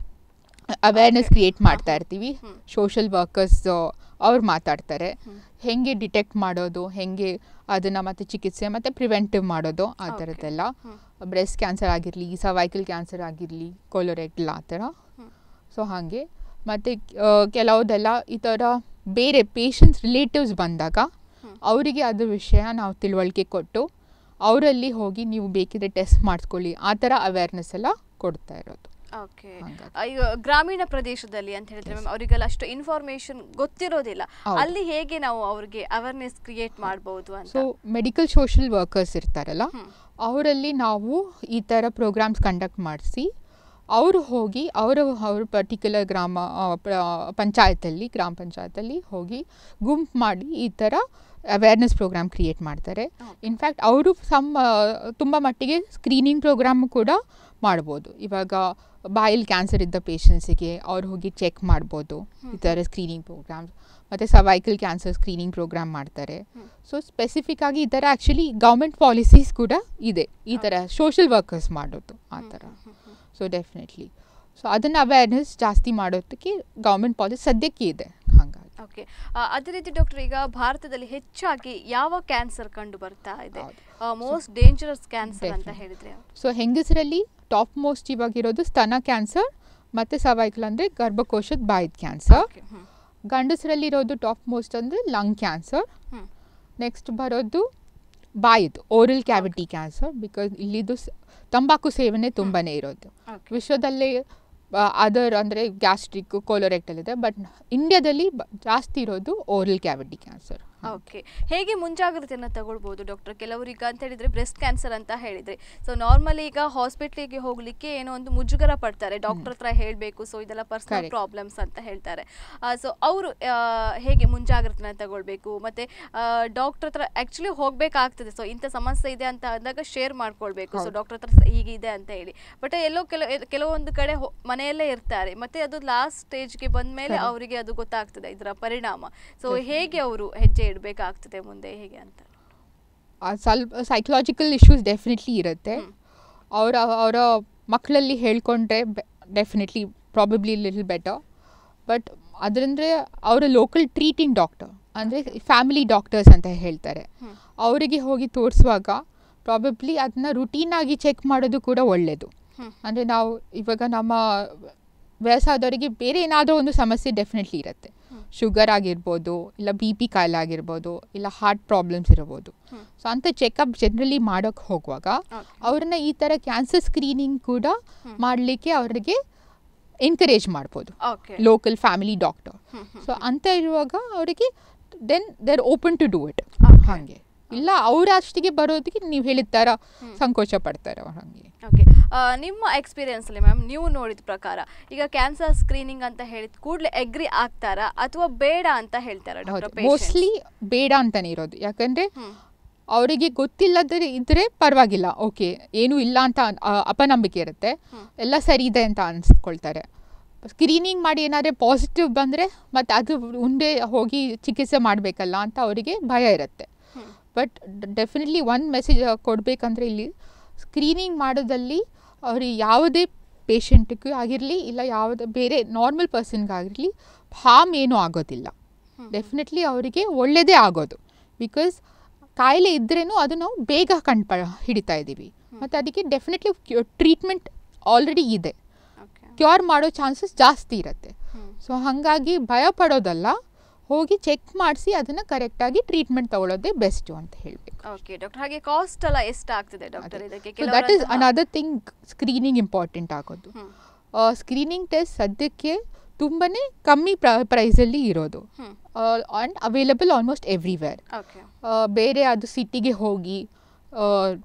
ಅವೇರ್ನೆಸ್ ಕ್ರಿಯೇಟ್ ಮಾಡ್ತಾ ಇರ್ತೀವಿ
ಹ್ಮ್.
ಸೋಷಲ್ ವರ್ಕರ್ಸ್ ಅವ್ರು ಮಾತಾಡ್ತಾರೆ
ಹ್ಮ್.
ಹೆಂಗೆ ಡಿಟೆಕ್ಟ್ ಮಾಡೋದು ಹೆಂಗೆ ಅದನ್ನು ಮತ್ತೆ ಚಿಕಿತ್ಸೆ ಮತ್ತು ಪ್ರಿವೆಂಟಿವ್ ಮಾಡೋದು ಆ
Okay.
ಥರದ್ದೆಲ್ಲ
ಹ್ಮ್.
ಬ್ರೆಸ್ಟ್ ಕ್ಯಾನ್ಸರ್ ಆಗಿರಲಿ ಸರ್ವೈಕಲ್ ಕ್ಯಾನ್ಸರ್ ಆಗಿರಲಿ ಕೊಲೊರೆಕ್ಟಲ್ ಆ ಥರ
ಹ್ಮ್.
ಸೊ ಹಾಗೆ ಮತ್ತು ಕೆಲವುದೆಲ್ಲ ಈ ಥರ ಬೇರೆ ಪೇಷಂಟ್ಸ್ ರಿಲೇಟಿವ್ಸ್ ಬಂದಾಗ
ಹ್ಮ್.
ಅವರಿಗೆ ಅದ್ರ ವಿಷಯ ನಾವು ತಿಳುವಳಿಕೆ ಕೊಟ್ಟು ಅವರಲ್ಲಿ ಹೋಗಿ ನೀವು ಬೇಕಿದ್ರೆ ಟೆಸ್ಟ್ ಮಾಡಿಸ್ಕೊಳ್ಳಿ ಆ ಥರ ಅವೇರ್ನೆಸ್ ಎಲ್ಲ ಕೊಡ್ತಾ ಇರೋದು
ಓಕೆ
ಹಂಗಾಗಿ.
ಈಗ ಗ್ರಾಮೀಣ ಪ್ರದೇಶದಲ್ಲಿ ಅಂತ ಹೇಳಿದ್ರೆ ಮ್ಯಾಮ್ ಅವರಿಗೆಲ್ಲ ಅಷ್ಟು ಇನ್ಫಾರ್ಮೇಶನ್ ಗೊತ್ತಿರೋದಿಲ್ಲ
ಹೌದು.
ಅಲ್ಲಿ ಹೇಗೆ ನಾವು ಅವ್ರಿಗೆ ಅವೇರ್ನೆಸ್ ಕ್ರಿಯೇಟ್ ಮಾಡಬಹುದು ಅಂತ
ಸೊ ಮೆಡಿಕಲ್ ಸೋಷಲ್ ವರ್ಕರ್ಸ್ ಇರ್ತಾರಲ್ಲ
ಹ್ಮ್.
ಅವರಲ್ಲಿ ನಾವು ಈ ಥರ ಪ್ರೋಗ್ರಾಮ್ಸ್ ಕಂಡಕ್ಟ್ ಮಾಡಿಸಿ ಅವರು ಹೋಗಿ ಅವರು ಅವ್ರ ಪರ್ಟಿಕ್ಯುಲರ್ ಗ್ರಾಮ ಆ, ಪ್ರ- ಪಂಚಾಯತಲ್ಲಿ ಗ್ರಾಮ ಪಂಚಾಯತಲ್ಲಿ ಹೋಗಿ ಗುಂಪು ಮಾಡಿ ಈ ಥರ ಅವೇರ್ನೆಸ್ ಪ್ರೋಗ್ರಾಮ್ ಕ್ರಿಯೇಟ್ ಮಾಡ್ತಾರೆ
Okay.
ಇನ್ಫ್ಯಾಕ್ಟ್ ಅವರು ಸಮ್ ತುಂಬ ಮಟ್ಟಿಗೆ ಸ್ಕ್ರೀನಿಂಗ್ ಪ್ರೋಗ್ರಾಮ್ ಕೂಡ ಮಾಡ್ಬೋದು ಇವಾಗ ಬಾಯಲ್ಲಿ ಕ್ಯಾನ್ಸರ್ ಇದ್ದ ಪೇಷಂಟ್ಸಿಗೆ ಅವ್ರು ಹೋಗಿ ಚೆಕ್ ಮಾಡ್ಬೋದು ಈ ಥರ ಸ್ಕ್ರೀನಿಂಗ್ ಪ್ರೋಗ್ರಾಮ್ಸ್ ಮತ್ತು ಸರ್ವೈಕಲ್ ಕ್ಯಾನ್ಸರ್ ಸ್ಕ್ರೀನಿಂಗ್ ಪ್ರೋಗ್ರಾಮ್ ಮಾಡ್ತಾರೆ
ಹ್ಮ್.
ಸೊ ಸ್ಪೆಸಿಫಿಕ್ ಆಗಿ ಈ ಥರ ಆ್ಯಕ್ಚುಲಿ ಗೌರ್ಮೆಂಟ್ ಪಾಲಿಸೀಸ್ ಕೂಡ ಇದೆ ಈ ಥರ ಸೋಷಲ್ ವರ್ಕರ್ಸ್ ಮಾಡೋದು ಆ ಥರ ಸೊ ಡೆಫಿನೆಟ್ಲಿ ಸೊ ಅದನ್ನು ಅವೇರ್ನೆಸ್ ಜಾಸ್ತಿ ಮಾಡೋದಕ್ಕೆ ಗೌರ್ಮೆಂಟ್ ಪಾಲಿಸಿ ಸದ್ಯಕ್ಕೆ ಇದೆ ಹಾಗಾಗಿ
ಓಕೆ ಅದೇ ರೀತಿ ಡಾಕ್ಟರ್ ಈಗ ಭಾರತದಲ್ಲಿ ಹೆಚ್ಚಾಗಿ ಯಾವ ಕ್ಯಾನ್ಸರ್ ಕಂಡು ಬರ್ತಾ ಇದೆ ಮೋಸ್ಟ್ ಡೇಂಜರಸ್ ಕ್ಯಾನ್ಸರ್ ಅಂತ
Definitely.
ಹೇಳಿದ್ರೆ
ಸೊ ಹೆಂಗಸರಲ್ಲಿ ಟಾಪ್ ಮೋಸ್ಟ್ ಇವಾಗಿರೋದು ಸ್ತನ ಕ್ಯಾನ್ಸರ್ ಮತ್ತು ಸರ್ವೈಕಲ್ ಅಂದರೆ ಗರ್ಭಕೋಶದ ಬಾಯಿದ ಕ್ಯಾನ್ಸರ್
Okay, ಹ್ಮ್.
ಗಂಡಸರಲ್ಲಿರೋದು ಟಾಪ್ ಮೋಸ್ಟ್ ಅಂದರೆ ಲಂಗ್ ಕ್ಯಾನ್ಸರ್
ಹ್ಮ್.
ನೆಕ್ಸ್ಟ್ ಬರೋದು ಬಾಯಿದು ಓರಲ್ ಕ್ಯಾವಿಟಿ ಕ್ಯಾನ್ಸರ್ ಬಿಕಾಸ್ ಇಲ್ಲಿದು ಸ್- ತಂಬಾಕು ಸೇವನೆ ತುಂಬಾ ಇರೋದು
Okay.
ವಿಶ್ವದಲ್ಲೇ ಅದರ್ ಅಂದರೆ ಗ್ಯಾಸ್ಟ್ರಿಕ್ ಕೋಲೋರೆಕ್ಟಲ್ ಇದೆ ಬಟ್ ಇಂಡಿಯಾದಲ್ಲಿ ಬ- ಜಾಸ್ತಿ ಇರೋದು ಓರಲ್ ಕ್ಯಾವಿಟಿ ಕ್ಯಾನ್ಸರ್
ಓಕೆ ಹೇಗೆ ಮುಂಜಾಗ್ರತೆಯನ್ನು ತಗೊಳ್ಬೋದು ಡಾಕ್ಟರ್ ಕೆಲವರಿಗೆ ಅಂತ ಹೇಳಿದ್ರೆ ಬ್ರೆಸ್ಟ್ ಕ್ಯಾನ್ಸರ್ ಅಂತ ಹೇಳಿದ್ರೆ ಸೊ ನಾರ್ಮಲಿ ಈಗ ಹಾಸ್ಪಿಟ್ಲಿಗೆ ಹೋಗ್ಲಿಕ್ಕೆ ಏನೋ ಒಂದು ಮುಜುಗರ ಪಡ್ತಾರೆ ಡಾಕ್ಟರ್ ಹತ್ರ ಹೇಳಬೇಕು ಸೊ ಇದೆಲ್ಲ ಪರ್ಸನಲ್
Correct.
ಪ್ರಾಬ್ಲಮ್ಸ್ ಅಂತ ಹೇಳ್ತಾರೆ ಸೊ ಅವರು ಹೇಗೆ ಮುಂಜಾಗ್ರತೆನ ತಗೊಳ್ಬೇಕು ಮತ್ತೆ ಡಾಕ್ಟರ್ ಹತ್ರ ಆಕ್ಚುಲಿ ಹೋಗ್ಬೇಕಾಗ್ತದೆ ಸೊ ಇಂಥ ಸಮಸ್ಯೆ ಇದೆ ಅಂತ ಅಂದಾಗ ಶೇರ್ ಮಾಡ್ಕೊಳ್ಬೇಕು ಸೊ
ಹೌದು.
ಡಾಕ್ಟರ್ ಹತ್ರ ಹೀಗಿದೆ ಅಂತ ಹೇಳಿ ಬಟ್ ಎಲ್ಲೋ ಕೆಲ ಕೆಲವೊಂದು ಕಡೆ ಹೊ- ಮನೆಯಲ್ಲೇ ಇರ್ತಾರೆ ಮತ್ತೆ ಅದು ಲಾಸ್ಟ್ ಸ್ಟೇಜ್ಗೆ ಬಂದ್ಮೇಲೆ
Correct.
ಅವರಿಗೆ ಅದು ಗೊತ್ತಾಗ್ತದೆ ಇದರ ಪರಿಣಾಮ ಸೊ ಹೇಗೆ ಅವರು ಹೆಜ್ಜೆ ಇಡಬೇಕಾಗ್ತದೆ ಮುಂದೆ ಹೇಗೆ ಅಂತ
ಸ್ವಲ್ಪ ಸೈಕಲಾಜಿಕಲ್ ಇಶ್ಯೂಸ್ ಡೆಫಿನೆಟ್ಲಿ ಇರುತ್ತೆ
ಹ್ಮ್.
ಅವರ ಅವರ ಮಕ್ಕಳಲ್ಲಿ ಹೇಳ್ಕೊಂಡ್ರೆ definitely probably little better but ಅದರಂದರೆ ಅವರ ಲೋಕಲ್ ಟ್ರೀಟಿಂಗ್ ಡಾಕ್ಟರ್ ಅಂದರೆ ಫ್ಯಾಮಿಲಿ ಡಾಕ್ಟರ್ಸ್ ಅಂತ ಹೇಳ್ತಾರೆ
ಹ್ಮ್.
ಅವರಿಗೆ ಹೋಗಿ ತೋರಿಸುವಾಗ ಪ್ರಾಬಬ್ಲಿ ಅದನ್ನ ರುಟೀನಾಗಿ ಚೆಕ್ ಮಾಡೋದು ಕೂಡ ಒಳ್ಳೆಯದು
ಹ್ಮ್.
ಅಂದರೆ ನಾವು ಇವಾಗ ನಮ್ಮ ವಯಸ್ಸಾದವರಿಗೆ ಬೇರೆ ಏನಾದರೂ ಒಂದು ಸಮಸ್ಯೆ ಡೆಫಿನೆಟ್ಲಿ ಇರುತ್ತೆ ಶುಗರ್ ಆಗಿರ್ಬೋದು ಇಲ್ಲ ಬಿ ಪಿ ಕಾಯಿಲೆ ಆಗಿರ್ಬೋದು ಇಲ್ಲ ಹಾರ್ಟ್ ಪ್ರಾಬ್ಲಮ್ಸ್ ಇರ್ಬೋದು
ಹ್ಮ್.
ಸೊ ಅಂಥ ಚೆಕಪ್ ಜನರಲಿ ಮಾಡೋಕ್ಕೆ ಹೋಗುವಾಗ
Okay.
ಅವ್ರನ್ನ ಈ ಥರ ಕ್ಯಾನ್ಸರ್ ಸ್ಕ್ರೀನಿಂಗ್ ಕೂಡ ಮಾಡಲಿಕ್ಕೆ ಅವರಿಗೆ ಎನ್ಕರೇಜ್ ಮಾಡ್ಬೋದು
okay
local family doctor
hmm, hmm.
So ಅಂತ ಇರುವಾಗ ಅವರಿಗೆ then there open to do it
Okay.
ಹಾಗೆ ಇಲ್ಲ ಅವ್ರ ಅಷ್ಟಿಗೆ ಬರೋದಕ್ಕೆ ನೀವು ಹೇಳಿದ ಥರ ಸಂಕೋಚ ಪಡ್ತಾರೆ ಅವ್ರು ಹಾಗೆ
ಓಕೆ ನಿಮ್ಮ ಎಕ್ಸ್ಪೀರಿಯನ್ಸಲ್ಲಿ ಮ್ಯಾಮ್ ನೀವು ನೋಡಿದ ಪ್ರಕಾರ ಈಗ ಕ್ಯಾನ್ಸರ್ ಸ್ಕ್ರೀನಿಂಗ್ ಅಂತ ಹೇಳಿದ ಕೂಡಲೇ ಎಗ್ರಿ ಆಗ್ತಾರಾ ಅಥವಾ ಬೇಡ ಅಂತ ಹೇಳ್ತಾರಾ
ಹೌದು
ಡಾಕ್ಟರ್
ಮೋಸ್ಟ್ಲಿ ಬೇಡ ಅಂತಾನೆ ಇರೋದು ಯಾಕಂದರೆ
ಹ್ಮ್.
ಅವರಿಗೆ ಗೊತ್ತಿಲ್ಲದ್ರೆ ಇದ್ರೆ ಪರವಾಗಿಲ್ಲ ಓಕೆ ಏನೂ ಇಲ್ಲ ಅಂತ ಅನ್- ಆ, ಅಪನಂಬಿಕೆ ಇರುತ್ತೆ ಎಲ್ಲ ಸರಿ ಇದೆ ಅಂತ ಅನ್ಸ್ಕೊಳ್ತಾರೆ ಸ್ಕ್ರೀನಿಂಗ್ ಮಾಡಿ ಏನಾದರೆ ಪಾಸಿಟಿವ್ ಬಂದರೆ ಮತ್ತು ಅದು ಮುಂದೆ ಹೋಗಿ ಚಿಕಿತ್ಸೆ ಮಾಡಬೇಕಲ್ಲ ಅಂತ ಅವರಿಗೆ ಭಯ ಇರುತ್ತೆ ಬಟ್ ಡೆಫಿನೆಟ್ಲಿ ಒಂದು ಮೆಸೇಜ್ ಕೊಡಬೇಕಂದ್ರೆ ಇಲ್ಲಿ ಸ್ಕ್ರೀನಿಂಗ್ ಮಾಡೋದಲ್ಲಿ ಅವ್ರಿಗೆ ಯಾವುದೇ ಪೇಷಂಟ್ಗೂ ಆಗಿರಲಿ ಇಲ್ಲ ಯಾವುದೇ ಬೇರೆ ನಾರ್ಮಲ್ ಪರ್ಸನ್ಗಾಗಿರಲಿ ಹಾರ್ಮ್ ಏನೂ ಆಗೋದಿಲ್ಲ ಡೆಫಿನೆಟ್ಲಿ ಅವರಿಗೆ ಒಳ್ಳೆಯದೇ ಆಗೋದು ಬಿಕಾಸ್ ಕಾಯಿಲೆ ಇದ್ರೇನು ಅದು ನಾವು ಬೇಗ ಕಂಡು ಹಿಡಿತಾ ಇದ್ದೀವಿ ಮತ್ತು ಅದಕ್ಕೆ ಡೆಫಿನೆಟ್ಲಿ ಟ್ರೀಟ್ಮೆಂಟ್ ಆಲ್ರೆಡಿ ಇದೆ
ಓಕೆ
ಕ್ಯೂರ್ ಮಾಡೋ ಚಾನ್ಸಸ್ ಜಾಸ್ತಿ ಇರುತ್ತೆ
ಹ್ಮ್.
ಸೊ ಹಾಗಾಗಿ ಭಯ ಪಡೋದಲ್ಲ ಹೋಗಿ ಚೆಕ್ ಮಾಡಿಸಿ ಅದನ್ನು ಕರೆಕ್ಟಾಗಿ ಟ್ರೀಟ್ಮೆಂಟ್ ತಗೊಳ್ಳೋದೇ ಬೆಸ್ಟು ಅಂತ ಹೇಳಬೇಕು
ಓಕೆ ಡಾಕ್ಟರ್ ಹಾಗೆ ಕಾಸ್ಟ್ ಎಲ್ಲ ಎಷ್ಟಾಗ್ತದೆ ಡಾಕ್ಟರ್ ಇದಕ್ಕೆ
ಸೊ ದಟ್ ಈಸ್
ಕೆಲವರಂತಹ-
ಅನದರ್ ಥಿಂಗ್ ಸ್ಕ್ರೀನಿಂಗ್ ಇಂಪಾರ್ಟೆಂಟ್ ಆಗೋದು
ಹ್ಮ್.
ಸ್ಕ್ರೀನಿಂಗ್ ಟೆಸ್ಟ್ ಸದ್ಯಕ್ಕೆ ತುಂಬಾ ಕಮ್ಮಿ ಪ್ರ ಪ್ರೈಸಲ್ಲಿ ಇರೋದು
hmm.
And available almost everywhere
okay
ಬೇರೆ ಅದು ಸಿಟಿಗೆ ಹೋಗಿ ಆ,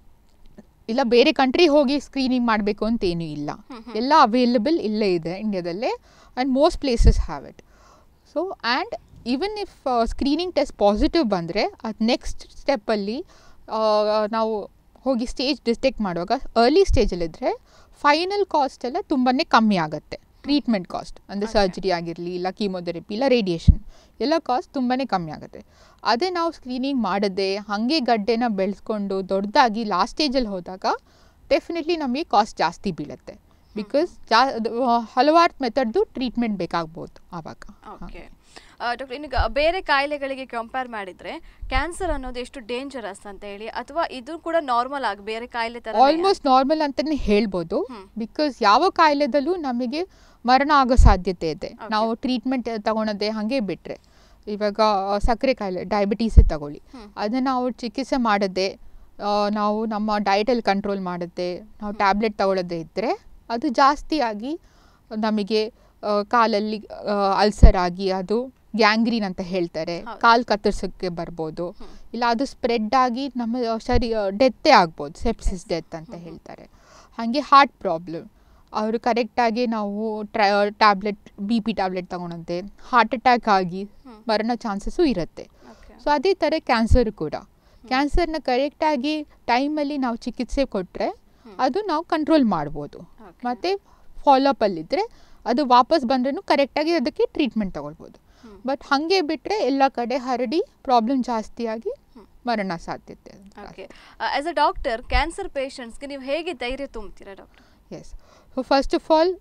ಇಲ್ಲ ಬೇರೆ ಕಂಟ್ರಿ ಹೋಗಿ ಸ್ಕ್ರೀನಿಂಗ್ ಮಾಡಬೇಕು ಅಂತ ಏನೂ ಇಲ್ಲ ಎಲ್ಲ ಅವೈಲಬಲ್ ಇಲ್ಲೇ ಇದೆ ಇಂಡಿಯಾದಲ್ಲೇ and most places have it so and even if screening test positive ಬಂದರೆ ಅದು ನೆಕ್ಸ್ಟ್ ಸ್ಟೆಪ್ಪಲ್ಲಿ ನಾವು ಹೋಗಿ ಸ್ಟೇಜ್ ಡಿಟೆಕ್ಟ್ ಮಾಡುವಾಗ ಅರ್ಲಿ ಸ್ಟೇಜಲ್ಲಿದ್ದರೆ ಫೈನಲ್ ಕಾಸ್ಟ್ ಎಲ್ಲ ತುಂಬಾ ಕಮ್ಮಿ ಆಗುತ್ತೆ ಟ್ರೀಟ್ಮೆಂಟ್ ಕಾಸ್ಟ್ ಅಂದರೆ ಸರ್ಜರಿ ಆಗಿರಲಿ ಇಲ್ಲ ಕೀಮೋಥೆರಪಿ ಇಲ್ಲ ರೇಡಿಯೇಷನ್ ಎಲ್ಲ ಕಾಸ್ಟ್ ತುಂಬಾ ಕಮ್ಮಿ ಆಗುತ್ತೆ ಅದೇ ನಾವು ಸ್ಕ್ರೀನಿಂಗ್ ಮಾಡದೆ ಹಾಗೆ ಗಡ್ಡೆನ ಬೆಳೆಸ್ಕೊಂಡು ದೊಡ್ಡದಾಗಿ ಲಾಸ್ಟ್ ಸ್ಟೇಜಲ್ಲಿ ಹೋದಾಗ ಡೆಫಿನೆಟ್ಲಿ ನಮಗೆ ಕಾಸ್ಟ್ ಜಾಸ್ತಿ ಬೀಳುತ್ತೆ ಬಿಕಾಸ್ ಜಾ ಅದು, ಆ, ಹಲವಾರು ಮೆಥಡ್ದು ಟ್ರೀಟ್ಮೆಂಟ್ ಬೇಕಾಗ್ಬೋದು ಆವಾಗ
ಓಕೆ ಡಾಕ್ಟರ್ ಇನ್ನು ಗ- ಬೇರೆ ಕಾಯಿಲೆಗಳಿಗೆ ಕಂಪೇರ್ ಮಾಡಿದ್ರೆ ಕ್ಯಾನ್ಸರ್ ಅನ್ನೋದು ಎಷ್ಟು ಡೇಂಜರಸ್ ಅಂತ ಹೇಳಿ ಅಥವಾ ಇದು ಕೂಡ ನಾರ್ಮಲ್ ಆಗಿ ಬೇರೆ ಕಾಯಿಲೆ ತರ
ಆಲ್ಮೋಸ್ಟ್ ನಾರ್ಮಲ್ ಅಂತಲೇ ಹೇಳ್ಬೋದು
ಹ್ಮ್.
ಬಿಕಾಸ್ ಯಾವ ಕಾಯಿಲೆದಲ್ಲೂ ನಮಗೆ ಮರಣ ಆಗೋ ಸಾಧ್ಯತೆ ಇದೆ
Okay.
ನಾವು ಟ್ರೀಟ್ಮೆಂಟ್ ತಗೊಳೋದೇ ಹಾಗೆ ಬಿಟ್ಟರೆ ಇವಾಗ ಆ, ಸಕ್ಕರೆ ಕಾಯಿಲೆ ಡಯಾಬಿಟೀಸೇ ತಗೊಳ್ಳಿ
ಹ್ಮ್.
ಅದನ್ನು ನಾವು ಚಿಕಿತ್ಸೆ ಮಾಡದೆ ಆ, ನಾವು ನಮ್ಮ ಡಯಟಲ್ಲಿ ಕಂಟ್ರೋಲ್ ಮಾಡುತ್ತೆ ನಾವು ಟ್ಯಾಬ್ಲೆಟ್ ತಗೊಳ್ಳೋದೇ ಇದ್ದರೆ ಅದು ಜಾಸ್ತಿ ಆಗಿ ನಮಗೆ ಆ, ಕಾಲಲ್ಲಿ ಅಲ್ಸರ್ ಆಗಿ ಅದು ಗ್ಯಾಂಗ್ರೀನ್ ಅಂತ ಹೇಳ್ತಾರೆ
ಹೌದು.
ಕಾಲು ಕತ್ತರಿಸೋಕ್ಕೆ ಬರ್ಬೋದು
ಹ್ಮ್.
ಇಲ್ಲ ಅದು ಸ್ಪ್ರೆಡ್ ಆಗಿ ನಮ್ಮ ಶರೀ ಡೆತ್ತೇ ಆಗ್ಬೋದು ಸೆಪ್ಸಿಸ್ ಡೆತ್ ಅಂತ ಹೇಳ್ತಾರೆ ಹಾಗೆ ಹಾರ್ಟ್ ಪ್ರಾಬ್ಲಮ್ ಅವರು ಕರೆಕ್ಟಾಗಿ ನಾವು ಟ್ರಾ ಟ್ಯಾಬ್ಲೆಟ್ ಬಿ ಪಿ ಟ್ಯಾಬ್ಲೆಟ್ ತಗೊಳಂತೆ ಹಾರ್ಟ್ ಅಟ್ಯಾಕ್ ಆಗಿ
ಹ್ಮ್.
ಮರಣ ಚಾನ್ಸಸ್ಸು ಇರುತ್ತೆ
ಓಕೆ
ಸೊ ಅದೇ ಥರ ಕ್ಯಾನ್ಸರ್ ಕೂಡ ಕ್ಯಾನ್ಸರ್ನ ಕರೆಕ್ಟಾಗಿ ಟೈಮಲ್ಲಿ ನಾವು ಚಿಕಿತ್ಸೆ ಕೊಟ್ಟರೆ ಅದು ನಾವು ಕಂಟ್ರೋಲ್ ಮಾಡ್ಬೋದು
Okay.
ಮತ್ತು ಫಾಲೋಅಪಲ್ಲಿದ್ದರೆ ಅದು ವಾಪಸ್ ಬಂದ್ರೂ ಕರೆಕ್ಟಾಗಿ ಅದಕ್ಕೆ ಟ್ರೀಟ್ಮೆಂಟ್ ತಗೊಳ್ಬೋದು
ಹ್ಮ್.
ಬಟ್ ಹಾಗೆ ಬಿಟ್ಟರೆ ಎಲ್ಲ ಕಡೆ ಹರಡಿ ಪ್ರಾಬ್ಲಮ್ ಜಾಸ್ತಿ ಆಗಿ ಮರಣ ಸಾಧ್ಯತೆ
okay as a doctor cancer ಪೇಷಂಟ್ಸ್ಗೆ ನೀವು ಹೇಗೆ ಧೈರ್ಯ ತುಂಬ್ತೀರಾ doctor
yes so first of all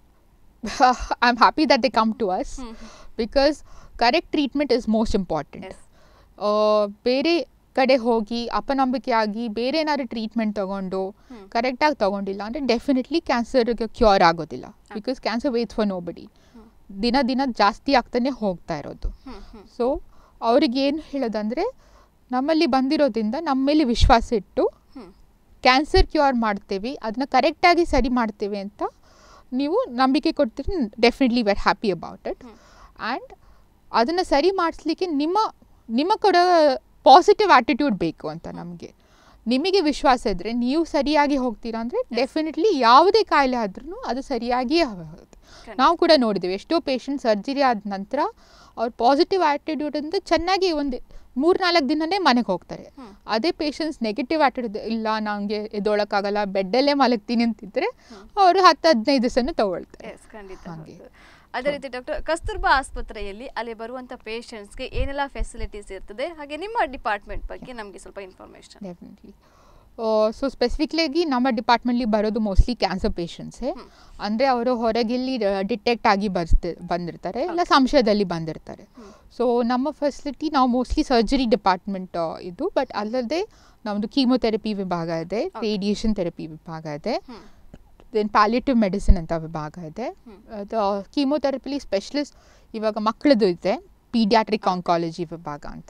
I am happy that they come to us because correct treatment is most important
yes
ಬೇರೆ ಕಡೆ ಹೋಗಿ ಅಪನಂಬಿಕೆ ಆಗಿ ಬೇರೆ ಏನಾದ್ರು ಟ್ರೀಟ್ಮೆಂಟ್ ತಗೊಂಡು
ಹ್ಮ್.
ಕರೆಕ್ಟಾಗಿ ತಗೊಂಡಿಲ್ಲ ಅಂದರೆ ಡೆಫಿನೆಟ್ಲಿ ಕ್ಯಾನ್ಸರ್ಗೆ ಕ್ಯೂರ್ ಆಗೋದಿಲ್ಲ because cancer waits for nobody ದಿನ ದಿನ ಜಾಸ್ತಿ ಆಗ್ತಾನೆ ಹೋಗ್ತಾ ಇರೋದು
ಹ್ಮ್ ಹ್ಮ್
ಸೊ ಅವ್ರಿಗೆ ಏನು ಹೇಳೋದಂದರೆ ನಮ್ಮಲ್ಲಿ ಬಂದಿರೋದ್ರಿಂದ ನಮ್ಮ ಮೇಲೆ ವಿಶ್ವಾಸ ಇಟ್ಟು
ಹ್ಮ್
ಕ್ಯಾನ್ಸರ್ ಕ್ಯೂರ್ ಮಾಡ್ತೇವೆ ಅದನ್ನ ಕರೆಕ್ಟಾಗಿ ಸರಿ ಮಾಡ್ತೇವೆ ಅಂತ ನೀವು ನಂಬಿಕೆ ಕೊಡ್ತೀರಿ definitely we're happy about it
hmm.
And ಅದನ್ನು ಸರಿ ಮಾಡಿಸ್ಲಿಕ್ಕೆ ನಿಮ್ಮ ನಿಮ್ಮ ಕೊಡೋ ಪಾಸಿಟಿವ್ ಆ್ಯಟಿಟ್ಯೂಡ್ ಬೇಕು ಅಂತ ನಮಗೆ ನಿಮಗೆ ವಿಶ್ವಾಸ ಇದ್ದರೆ ನೀವು ಸರಿಯಾಗಿ ಹೋಗ್ತೀರಾ ಅಂದರೆ ಡೆಫಿನೆಟ್ಲಿ ಯಾವುದೇ ಕಾಯಿಲೆ ಆದ್ರೂ ಅದು ಸರಿಯಾಗಿಯೇ ಹೋಗುತ್ತೆ
ಖಂಡಿತ.
ನಾವು ಕೂಡ ನೋಡಿದ್ದೀವಿ ಎಷ್ಟೋ ಪೇಷಂಟ್ ಸರ್ಜರಿ ಆದ ನಂತರ ಅವ್ರ ಪಾಸಿಟಿವ್ ಆ್ಯಟಿಟ್ಯೂಡಿಂದ ಚೆನ್ನಾಗಿ ಒಂದು ಮೂರು ನಾಲ್ಕು ದಿನನೇ ಮನೆಗೆ ಹೋಗ್ತಾರೆ
ಹ್ಮ್.
ಅದೇ ಪೇಷಂಟ್ಸ್ ನೆಗೆಟಿವ್ ಆ್ಯಟಿಟ್ಯೂಡ್ ಇಲ್ಲ ನನಗೆ ಎದ್ದೊಳಕ್ಕಾಗಲ್ಲ ಬೆಡ್ಡಲ್ಲೇ ಮಲಗ್ತೀನಿ ಅಂತಿದ್ರೆ ಅವರು ಹತ್ತು ಹದಿನೈದು ದಿವಸನೂ ತಗೊಳ್ತಾರೆ
ಎಸ್ ಖಂಡಿತ
ಹಾಗೆ.
ಹೌದು. ಅದೇ ರೀತಿ ಡಾಕ್ಟರ್ ಕಸ್ತೂರ್ಬಾ ಆಸ್ಪತ್ರೆಯಲ್ಲಿ ಅಲ್ಲಿ ಬರುವಂತ ಪೇಷಂಟ್ಸ್ಗೆ ಏನೆಲ್ಲ ಫೆಸಿಲಿಟೀಸ್ ಇರ್ತದೆ ಹಾಗೆ ನಿಮ್ಮ ಡಿಪಾರ್ಟ್ಮೆಂಟ್ ಬಗ್ಗೆ ನಮಗೆ ಸ್ವಲ್ಪ ಇನ್ಫಾರ್ಮೇಶನ್
ಡೆಫಿನೆಟ್ಲಿ ಸೊ ಸ್ಪೆಸಿಫಿಕ್ಲಾಗಿ ನಮ್ಮ ಡಿಪಾರ್ಟ್ಮೆಂಟ್ಲಿ ಬರೋದು ಮೋಸ್ಟ್ಲಿ ಕ್ಯಾನ್ಸರ್ ಪೇಷಂಟ್ಸೇ ಅಂದರೆ ಅವರು ಹೊರಗಿಲ್ಲಿ ಡಿಟೆಕ್ಟ್ ಆಗಿ ಬರ್ತಿ ಬಂದಿರ್ತಾರೆ ಇಲ್ಲ ಸಂಶಯದಲ್ಲಿ ಬಂದಿರ್ತಾರೆ ಸೊ ನಮ್ಮ ಫೆಸಿಲಿಟಿ ನಾವು ಮೋಸ್ಟ್ಲಿ ಸರ್ಜರಿ ಡಿಪಾರ್ಟ್ಮೆಂಟ್ ಇದು ಬಟ್ ಅಲ್ಲದೆ ನಮ್ಮದು ಕೀಮೊಥೆರಪಿ ವಿಭಾಗ ಇದೆ ರೇಡಿಯೇಷನ್ ಥೆರಪಿ ವಿಭಾಗ ಇದೆ ದೆನ್ ಪ್ಯಾಲಿಟಿವ್ ಮೆಡಿಸಿನ್ ಅಂತ ವಿಭಾಗ ಇದೆ ಅದು ಕೀಮೊಥೆರಪಿಲಿ ಸ್ಪೆಷಲಿಸ್ಟ್ ಇವಾಗ ಮಕ್ಕಳದು ಇದೆ ಪೀಡಿಯಾಟ್ರಿಕ್ ಆಂಕಾಲಜಿ ವಿಭಾಗ ಅಂತ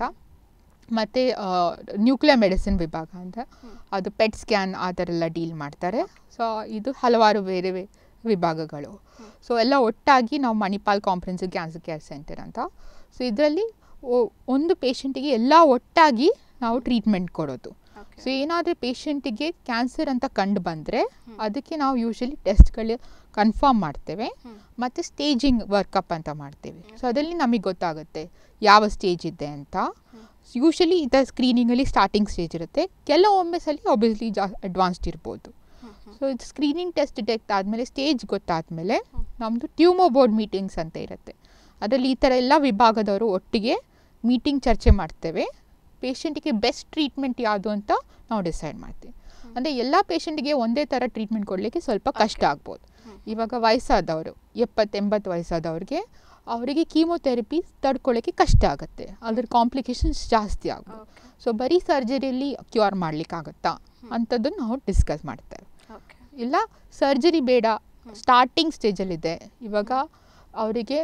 ಮತ್ತು ನ್ಯೂಕ್ಲಿಯರ್ ಮೆಡಿಸಿನ್ ವಿಭಾಗ ಅಂತ ಅದು ಪೆಟ್ ಸ್ಕ್ಯಾನ್ ಆ ಥರ ಎಲ್ಲ ಡೀಲ್ ಮಾಡ್ತಾರೆ ಸೊ ಇದು ಹಲವಾರು ಬೇರೆ ಬೇ- ವಿಭಾಗಗಳು ಸೊ ಎಲ್ಲ ಒಟ್ಟಾಗಿ ನಾವು Manipal comprehensive cancer care centre ಅಂತ ಸೊ ಇದರಲ್ಲಿ ಒಂದು ಪೇಷಂಟಿಗೆ ಎಲ್ಲ ಒಟ್ಟಾಗಿ ನಾವು ಟ್ರೀಟ್ಮೆಂಟ್ ಕೊಡೋದು ಸೊ ಏನಾದರೂ ಪೇಷಂಟಿಗೆ ಕ್ಯಾನ್ಸರ್ ಅಂತ ಕಂಡು ಬಂದರೆ ಅದಕ್ಕೆ ನಾವು ಯೂಶಲಿ ಟೆಸ್ಟ್ಗಳು ಕನ್ಫರ್ಮ್ ಮಾಡ್ತೇವೆ ಮತ್ತು ಸ್ಟೇಜಿಂಗ್ ವರ್ಕಪ್ ಅಂತ ಮಾಡ್ತೇವೆ ಸೊ ಅದರಲ್ಲಿ ನಮಗೆ ಗೊತ್ತಾಗುತ್ತೆ ಯಾವ ಸ್ಟೇಜ್ ಇದೆ ಅಂತ ಯೂಶಲಿ ಈ ಥರ ಸ್ಕ್ರೀನಿಂಗಲ್ಲಿ ಸ್ಟಾರ್ಟಿಂಗ್ ಸ್ಟೇಜ್ ಇರುತ್ತೆ ಕೆಲವೊಮ್ಮೆ ಸಲ ಒಬ್ವಿಯಸ್ಲಿ ಜಾ ಅಡ್ವಾನ್ಸ್ಡ್ ಇರ್ಬೋದು ಸೊ ಇದು ಸ್ಕ್ರೀನಿಂಗ್ ಟೆಸ್ಟ್ ಡಿಟೆಕ್ಟ್ ಆದಮೇಲೆ ಸ್ಟೇಜ್ ಗೊತ್ತಾದಮೇಲೆ ನಮ್ಮದು ಟ್ಯೂಮೋ ಬೋರ್ಡ್ ಮೀಟಿಂಗ್ಸ್ ಅಂತ ಇರುತ್ತೆ ಅದರಲ್ಲಿ ಈ ಥರ ಎಲ್ಲ ವಿಭಾಗದವರು ಒಟ್ಟಿಗೆ ಮೀಟಿಂಗ್ ಚರ್ಚೆ ಮಾಡ್ತೇವೆ ಪೇಷಂಟಿಗೆ ಬೆಸ್ಟ್ ಟ್ರೀಟ್ಮೆಂಟ್ ಯಾವುದು ಅಂತ ನಾವು ಡಿಸೈಡ್ ಮಾಡ್ತೀವಿ ಅಂದರೆ ಎಲ್ಲ ಪೇಷಂಟಿಗೆ ಒಂದೇ ಥರ ಟ್ರೀಟ್ಮೆಂಟ್ ಕೊಡಲಿಕ್ಕೆ ಸ್ವಲ್ಪ ಕಷ್ಟ ಆಗ್ಬೋದು ಇವಾಗ ವಯಸ್ಸಾದವರು ಎಪ್ಪತ್ತೆಂಬತ್ತು ವಯಸ್ಸಾದವ್ರಿಗೆ ಅವರಿಗೆ ಕೀಮೊಥೆರಪಿ ತಡ್ಕೊಳ್ಳೋಕ್ಕೆ ಕಷ್ಟ ಆಗುತ್ತೆ ಅದ್ರ ಕಾಂಪ್ಲಿಕೇಶನ್ಸ್ ಜಾಸ್ತಿ ಆಗ್ಬೋದು ಸೊ ಬರೀ ಸರ್ಜರಿಯಲ್ಲಿ ಕ್ಯೂರ್ ಮಾಡ್ಲಿಕ್ಕಾಗತ್ತಾ ಅಂಥದ್ದನ್ನು ನಾವು ಡಿಸ್ಕಸ್ ಮಾಡ್ತೇವೆ
ಓಕೆ
ಇಲ್ಲ ಸರ್ಜರಿ ಬೇಡ ಸ್ಟಾರ್ಟಿಂಗ್ ಸ್ಟೇಜಲ್ಲಿದೆ ಇವಾಗ ಅವರಿಗೆ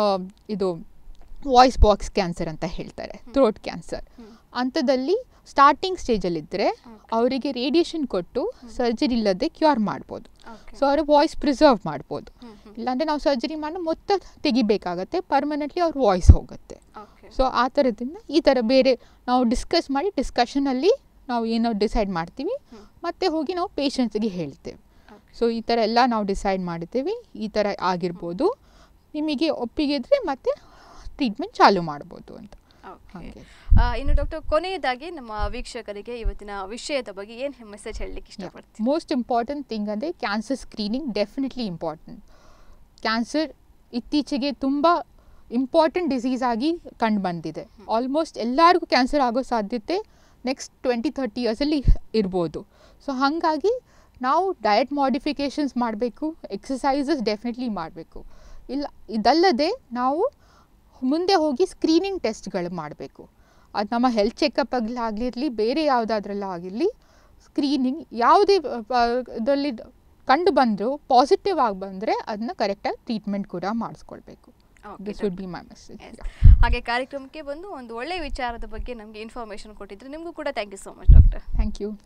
ಇದು ವಾಯ್ಸ್ ಬಾಕ್ಸ್ ಕ್ಯಾನ್ಸರ್ ಅಂತ ಹೇಳ್ತಾರೆ ಥ್ರೋಟ್ ಕ್ಯಾನ್ಸರ್ ಅಂಥದ್ದಲ್ಲಿ ಸ್ಟಾರ್ಟಿಂಗ್ ಸ್ಟೇಜಲ್ಲಿದ್ದರೆ ಅವರಿಗೆ ರೇಡಿಯೇಷನ್ ಕೊಟ್ಟು ಸರ್ಜರಿ ಇಲ್ಲದೆ ಕ್ಯೂರ್ ಮಾಡ್ಬೋದು
ಓಕೆ
ಸೊ ಅವ್ರ ವಾಯ್ಸ್ ಪ್ರಿಸರ್ವ್ ಮಾಡ್ಬೋದು ಇಲ್ಲಾಂದರೆ ನಾವು ಸರ್ಜರಿ ಮಾಡಿ ಮೊತ್ತ ತೆಗಿಬೇಕಾಗತ್ತೆ ಪರ್ಮನೆಂಟ್ಲಿ ಅವ್ರ ವಾಯ್ಸ್ ಹೋಗುತ್ತೆ
ಓಕೆ
ಸೊ ಆ ಥರದಿಂದ ಈ ಥರ ಬೇರೆ ನಾವು ಡಿಸ್ಕಸ್ ಮಾಡಿ ಡಿಸ್ಕಷನಲ್ಲಿ ನಾವು ಏನೋ ಡಿಸೈಡ್ ಮಾಡ್ತೀವಿ ಮತ್ತೆ ಹೋಗಿ ನಾವು ಪೇಷಂಟ್ಸ್ಗೆ ಹೇಳ್ತೇವೆ ಸೊ ಈ ಥರ ಎಲ್ಲ ನಾವು ಡಿಸೈಡ್ ಮಾಡ್ತೀವಿ ಈ ಥರ ಆಗಿರ್ಬೋದು ನಿಮಗೆ ಒಪ್ಪಿಗೆ ಇದ್ದರೆ ಮತ್ತೆ ಟ್ರೀಟ್ಮೆಂಟ್ ಚಾಲೂ ಮಾಡ್ಬೋದು ಅಂತ
ಓಕೆ
ಹಾಗೆ
ಆ, ಇನ್ನು ಡಾಕ್ಟರ್ ಕೊನೆಯದಾಗಿ ನಮ್ಮ ವೀಕ್ಷಕರಿಗೆ ಇವತ್ತಿನ ವಿಷಯದ ಬಗ್ಗೆ ಏನು ಮೆಸೇಜ್ ಹೇಳಲಿಕ್ಕೆ ಇಷ್ಟಪಡ್ತೀನಿ
ಮೋಸ್ಟ್ ಇಂಪಾರ್ಟೆಂಟ್ ಥಿಂಗ್ ಅಂದರೆ cancer screening definitely important cancer ಇತ್ತೀಚೆಗೆ ತುಂಬ ಇಂಪಾರ್ಟೆಂಟ್ ಡಿಸೀಸ್ ಆಗಿ ಕಂಡು ಬಂದಿದೆ ಆಲ್ಮೋಸ್ಟ್ ಎಲ್ಲರಿಗೂ ಕ್ಯಾನ್ಸರ್ ಆಗೋ ಸಾಧ್ಯತೆ ನೆಕ್ಸ್ಟ್ ಟ್ವೆಂಟಿ ಥರ್ಟಿ ಇಯರ್ಸಲ್ಲಿ ಇರ್ಬೋದು ಸೊ ಹಾಗಾಗಿ ನಾವು ಡಯಟ್ ಮಾಡಿಫಿಕೇಷನ್ಸ್ ಮಾಡಬೇಕು ಎಕ್ಸಸೈಸಸ್ ಡೆಫಿನೆಟ್ಲಿ ಮಾಡಬೇಕು ಇಲ್ಲ ಇದಲ್ಲದೆ ನಾವು ಮುಂದೆ ಹೋಗಿ ಸ್ಕ್ರೀನಿಂಗ್ ಟೆಸ್ಟ್ಗಳು ಮಾಡಬೇಕು ಅದು ನಮ್ಮ ಹೆಲ್ತ್ ಚೆಕಪ್ ಆಗಲಿ ಬೇರೆ ಯಾವುದಾದ್ರಲ್ಲ ಆಗಿರಲಿ ಸ್ಕ್ರೀನಿಂಗ್ ಯಾವುದೇ ಇದರಲ್ಲಿ ಕಂಡು ಬಂದರೂ ಪಾಸಿಟಿವ್ ಆಗಿ ಬಂದರೆ ಅದನ್ನ ಕರೆಕ್ಟಾಗಿ ಟ್ರೀಟ್ಮೆಂಟ್ ಕೂಡ ಮಾಡಿಸ್ಕೊಳ್ಬೇಕು
Okay,
this would be my message
Yes. ಹಾಗೆ ಕಾರ್ಯಕ್ರಮಕ್ಕೆ ಬಂದು ಒಂದು ಒಳ್ಳೆ ವಿಚಾರದ ಬಗ್ಗೆ ನಮಗೆ ಇನ್ಫಾರ್ಮೇಷನ್ ಕೊಟ್ಟಿದ್ರೆ ನಿಮಗೂ ಕೂಡ thank you so much doctor
thank you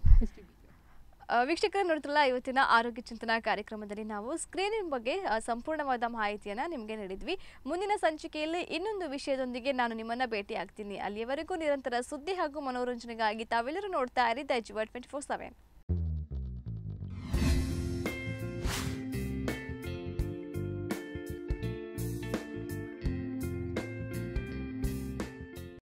ವೀಕ್ಷಕರು ನೋಡ್ತಿರಲ್ಲ ಇವತ್ತಿನ ಆರೋಗ್ಯ ಚಿಂತನಾ ಕಾರ್ಯಕ್ರಮದಲ್ಲಿ ನಾವು ಸ್ಕ್ರೀನಿಂಗ್ ಬಗ್ಗೆ ಆ, ಸಂಪೂರ್ಣವಾದ ಮಾಹಿತಿಯನ್ನು ನಿಮಗೆ ನೀಡಿದ್ವಿ ಮುಂದಿನ ಸಂಚಿಕೆಯಲ್ಲಿ ಇನ್ನೊಂದು ವಿಷಯದೊಂದಿಗೆ ನಾನು ನಿಮ್ಮನ್ನ ಭೇಟಿ ಆಗ್ತೀನಿ ಅಲ್ಲಿಯವರೆಗೂ ನಿರಂತರ ಸುದ್ದಿ ಹಾಗೂ ಮನೋರಂಜನೆಗಾಗಿ ತಾವೆಲ್ಲರೂ ನೋಡ್ತಾ ಇರಿ ದ ಟ್ವೆಂಟಿ ಫೋರ್ ಸೆವೆನ್